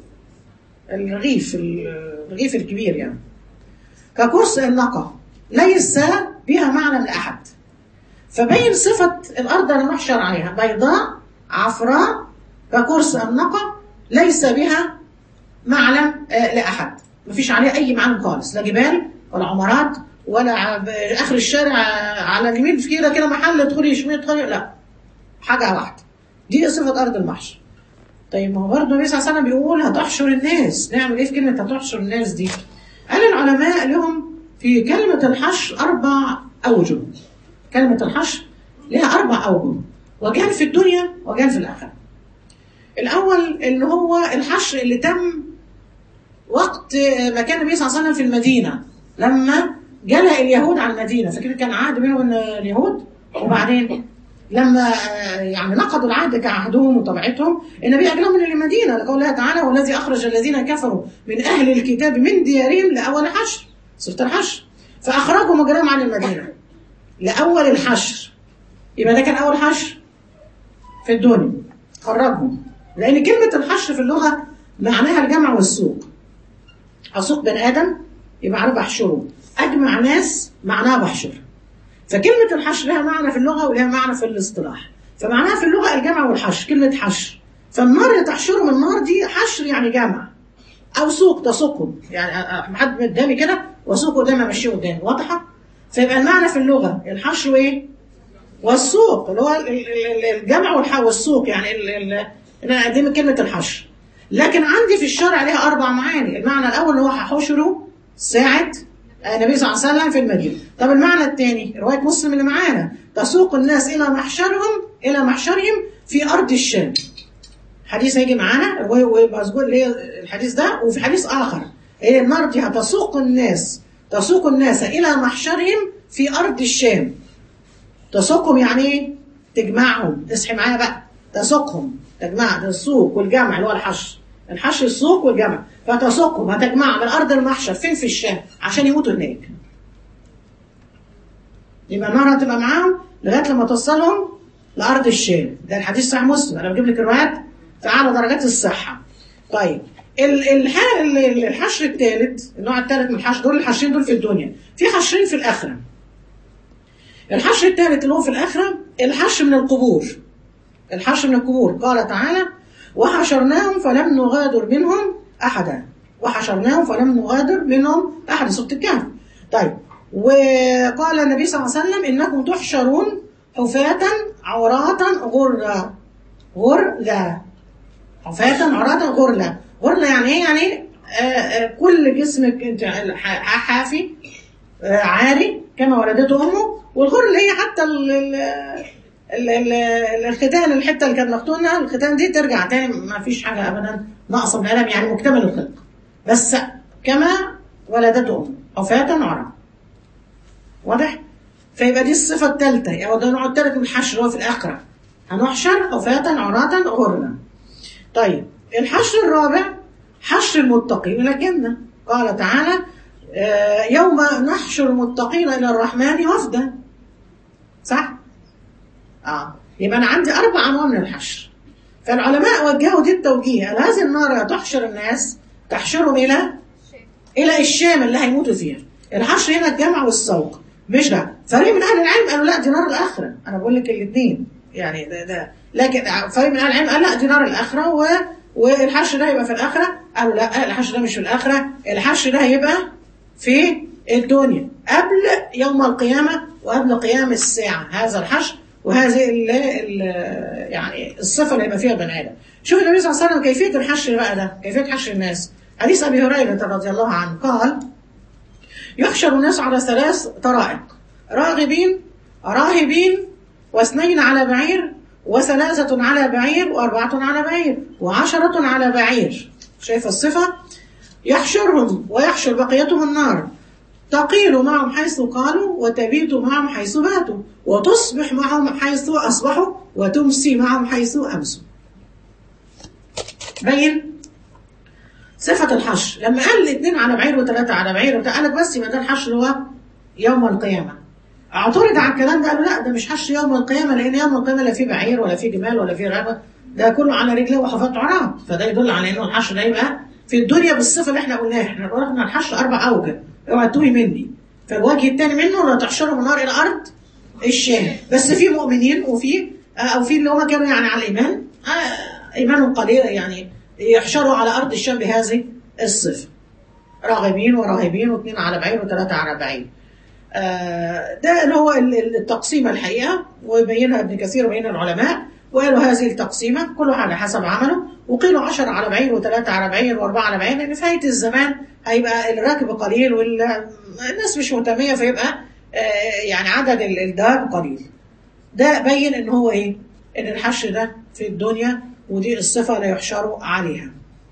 الرغيف الرغيف الكبير يعني ككرس النقى ليس بها معنى لاحد فبين صفة الأرض اللي نحشر عليها بيضاء عفراء ككرس النقى ليس بها معلم لأحد مفيش عليه أي معلم خالص لا جبال ولا عمارات ولا آخر الشارع على اليمين في كده كده محل ادخلي يمين ادخلي لا حاجة واحدة دي صفة أرض المحشر طيب ما هو برضه النبي صلى الله عليه وسلم بيقول هتحشر الناس نعمل ايه في كلمة هتحشر الناس دي؟ قال العلماء لهم في كلمة الحشر أربع أوجه كلمة الحشر لها أربع أوجه وجان في الدنيا وجان في الآخرة الأول اللي هو الحشر اللي تم وقت ما كان النبي صلى الله عليه وسلم في المدينة لما جلى اليهود على المدينة فكده كان عهد بينهم اليهود وبعدين لما يعني نقضوا العهد كعهدهم وطبيعتهم النبي أجلهم من المدينة لقول الله تعالى والذي أخرج الذين كفروا من أهل الكتاب من ديارهم لأول حشر سورة الحشر فأخرجوا مجرم عن المدينة لأول الحشر يبقى ده كان أول حشر في الدنيا خرجهم لأن كلمة الحشر في اللغة معناها الجمع والسوق أسوق بني آدم يبقى أنا بحشره أجمع ناس معناها بحشر فكلمة الحشر لها معنى في اللغة ولها معنى في الاصطلاح فمعناها في اللغة الجمع والحشر كلمة حشر فالنار اللي تحشرهم النار دي حشر يعني جمع أو سوق تسوقهم يعني حد قدامي كده واسوق قدامي امشيه قدامي واضحة؟ فيبقى المعنى في اللغة الحشر ايه؟ والسوق اللي هو الجمع والسوق يعني انا دي كلمة الحشر لكن عندي في الشرع ليها أربع معاني المعنى الأول اللي هو هحشره ساعة النبي صلى الله عليه وسلم في المدينة طب المعنى الثاني رواية مسلم اللي معانا تسوق الناس إلى محشرهم إلى محشرهم في أرض الشام حديث هيجي معانا ومذكور اللي هي الحديث ده وفي حديث آخر هي النار دي هتسوق الناس تسوق الناس إلى محشرهم في أرض الشام تسوقهم يعني إيه؟ تجمعهم اصحي معايا بقى تسوقهم تجمع السوق والجمع اللي هو الحشر الحشر السوق والجمع فتسوقهم هتجمع من أرض المحشر فين في الشام عشان يموتوا هناك يبقى النار هتبقى معاهم لغاية لما توصلهم لأرض الشام ده الحديث صحيح مسلم أنا بجيب لك الروايات في أعلى درجات الصحة طيب الحشر الثالث النوع الثالث من الحشر دول الحشرين دول في الدنيا في حشرين في الآخرة الحشر الثالث اللي هو في الآخرة الحشر من القبور الحشر من القبور قال تعالى وحشرناهم فلم نغادر منهم أحدا وحشرناهم فلم نغادر منهم أحدا سورة الكهف طيب وقال النبي صلى الله عليه وسلم إنكم تحشرون حفاة عراة غرلا غرلا حفاة عراة غرلا غرلا يعني ايه يعني آآ آآ كل جسمك انت حافي عاري كما ولدته امه والغر اللي هي حتى ال ال ال الختان الحته اللي كانت مختونه الختان دي ترجع تاني ما فيش حاجه ابدا ناقصه من الالم يعني مكتمل الخلق بس كما ولدته امه حفاة عراة واضح؟ فيبقى دي الصفة الثالثة أو ده النوع الثالث من الحشر هو في الآخرة هنحشر حفاة عراة غرلا طيب الحشر الرابع حشر المتقين إلى الجنة قال تعالى آه يوم نحشر المتقين إلى الرحمن وفدا صح؟ اه يبقى أنا عندي أربع أنواع من الحشر فالعلماء وجهوا دي التوجيه قال هذه النار تحشر الناس تحشرهم إلى إلى الشام اللي هيموتوا فيها الحشر هنا الجمع والسوق مش ده فريق من اهل العلم قالوا لا دي نار الاخره انا بقول لك الاثنين يعني ده, ده لكن فريق من اهل العلم قال لا دي نار الاخره و والحشر ده يبقى في الاخره قالوا لا الحشر ده مش في الاخره الحشر ده هيبقى في الدنيا قبل يوم القيامه وقبل قيام الساعه هذا الحشر وهذه ال ال يعني الصفه اللي هيبقى فيها بني ادم شوف النبي صلى الله عليه وسلم كيفيه الحشر بقى ده كيفيه حشر الناس حديث ابي هريره رضي الله عنه قال يحشر الناس على ثلاث طرائق راغبين راهبين واثنين على بعير وثلاثة على بعير وأربعة على بعير وعشرة على بعير شايف الصفة يحشرهم ويحشر بقيتهم النار تقيل معهم حيث قالوا وتبيت معهم حيث باتوا وتصبح معهم حيث أصبحوا وتمسي معهم حيث أمسوا بين صفة الحشر لما قال الاثنين على بعير وثلاثة على بعير وقال لك بس يبقى ده الحشر هو يوم القيامة اعترض على الكلام ده قالوا لا ده مش حشر يوم القيامة لأن يوم القيامة لا فيه بعير ولا فيه جمال ولا فيه غابة ده كله على رجله وحفاظ عراب فده يدل على انه الحشر ده يبقى في الدنيا بالصفة اللي احنا قلناها احنا قلنا الحشر أربع أوجه اوعى تتوهي مني فالوجه الثاني منه لا تحشرهم النار إلى أرض الشام بس في مؤمنين وفي أو في اللي هم كانوا يعني على الإيمان إيمانهم قليل يعني يحشروا على أرض الشام بهذه الصفة راغبين وراهبين واثنين على بعير وثلاثة على بعير ده اللي هو التقسيمة الحقيقة وبينها ابن كثير وبين العلماء وقالوا هذه التقسيمة كل واحد حسب عمله وقيلوا عشر على بعير وثلاثة على بعير وأربعة على بعير لأن فايت الزمان هيبقى الراكب قليل والناس مش مهتمية فيبقى يعني عدد الدواب قليل ده بين ان هو ايه ان الحشر ده في الدنيا ودي الصفة لا يحشروا عليها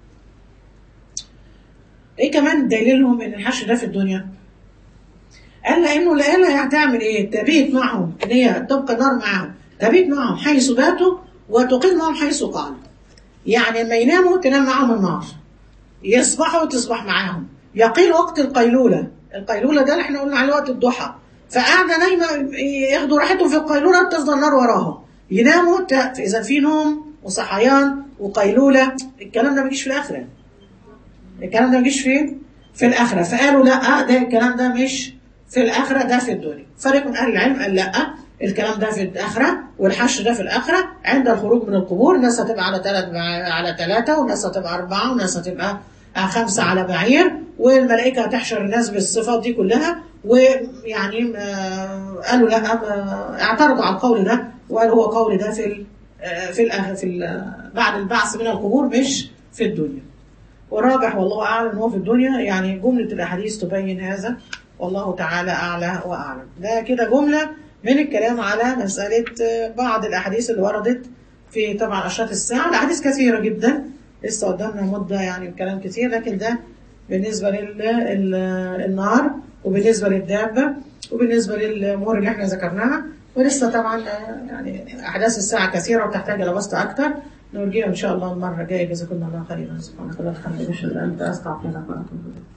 ايه كمان دليلهم ان الحشر ده في الدنيا قال لانه الآلة هتعمل ايه تبيت معهم ان هي تبقى النار معهم تبيت معهم حيث باتوا وتقيم معهم حيث قالوا يعني لما يناموا تنام معهم النار يصبحوا تصبح معاهم يقيل وقت القيلولة القيلولة ده اللي احنا قلنا عليه وقت الضحى فقاعدة نايمة ياخدوا راحتهم في القيلولة تفضل النار وراهم يناموا إذا في نوم وصحيان وقيلولة الكلام ده ما يجيش في الآخرة الكلام ده ما يجيش فين؟ في الآخرة فقالوا لا ده الكلام ده مش في الآخرة ده في الدنيا فريق من أهل العلم قال لا الكلام ده في الآخرة والحشر ده في الآخرة عند الخروج من القبور الناس هتبقى على ثلاث على ثلاثة والناس هتبقى أربعة والناس هتبقى خمسة على بعير والملائكة هتحشر الناس بالصفات دي كلها ويعني قالوا لا اعترضوا على القول ده وقالوا هو قول ده في ال في ال في ال بعد البعث من القبور مش في الدنيا والراجح والله أعلم أنه في الدنيا يعني جملة الأحاديث تبين هذا والله تعالى أعلى وأعلم ده كده جملة من الكلام على مسألة بعض الأحاديث اللي وردت في طبعا أشراط الساعة الأحاديث كثيرة جدا لسه قدامنا مدة يعني كلام كتير لكن ده بالنسبة للنار وبالنسبة للدابة وبالنسبة للأمور اللي احنا ذكرناها ولسه طبعا يعني أحداث الساعة كثيرة وتحتاج إلى بسط أكتر نرجيها إن شاء الله المرة الجاية جزاكم الله خيرا سبحانك اللهم وبحمدك أشهد أن لا إله إلا أنت أستغفرك وأتوب إليك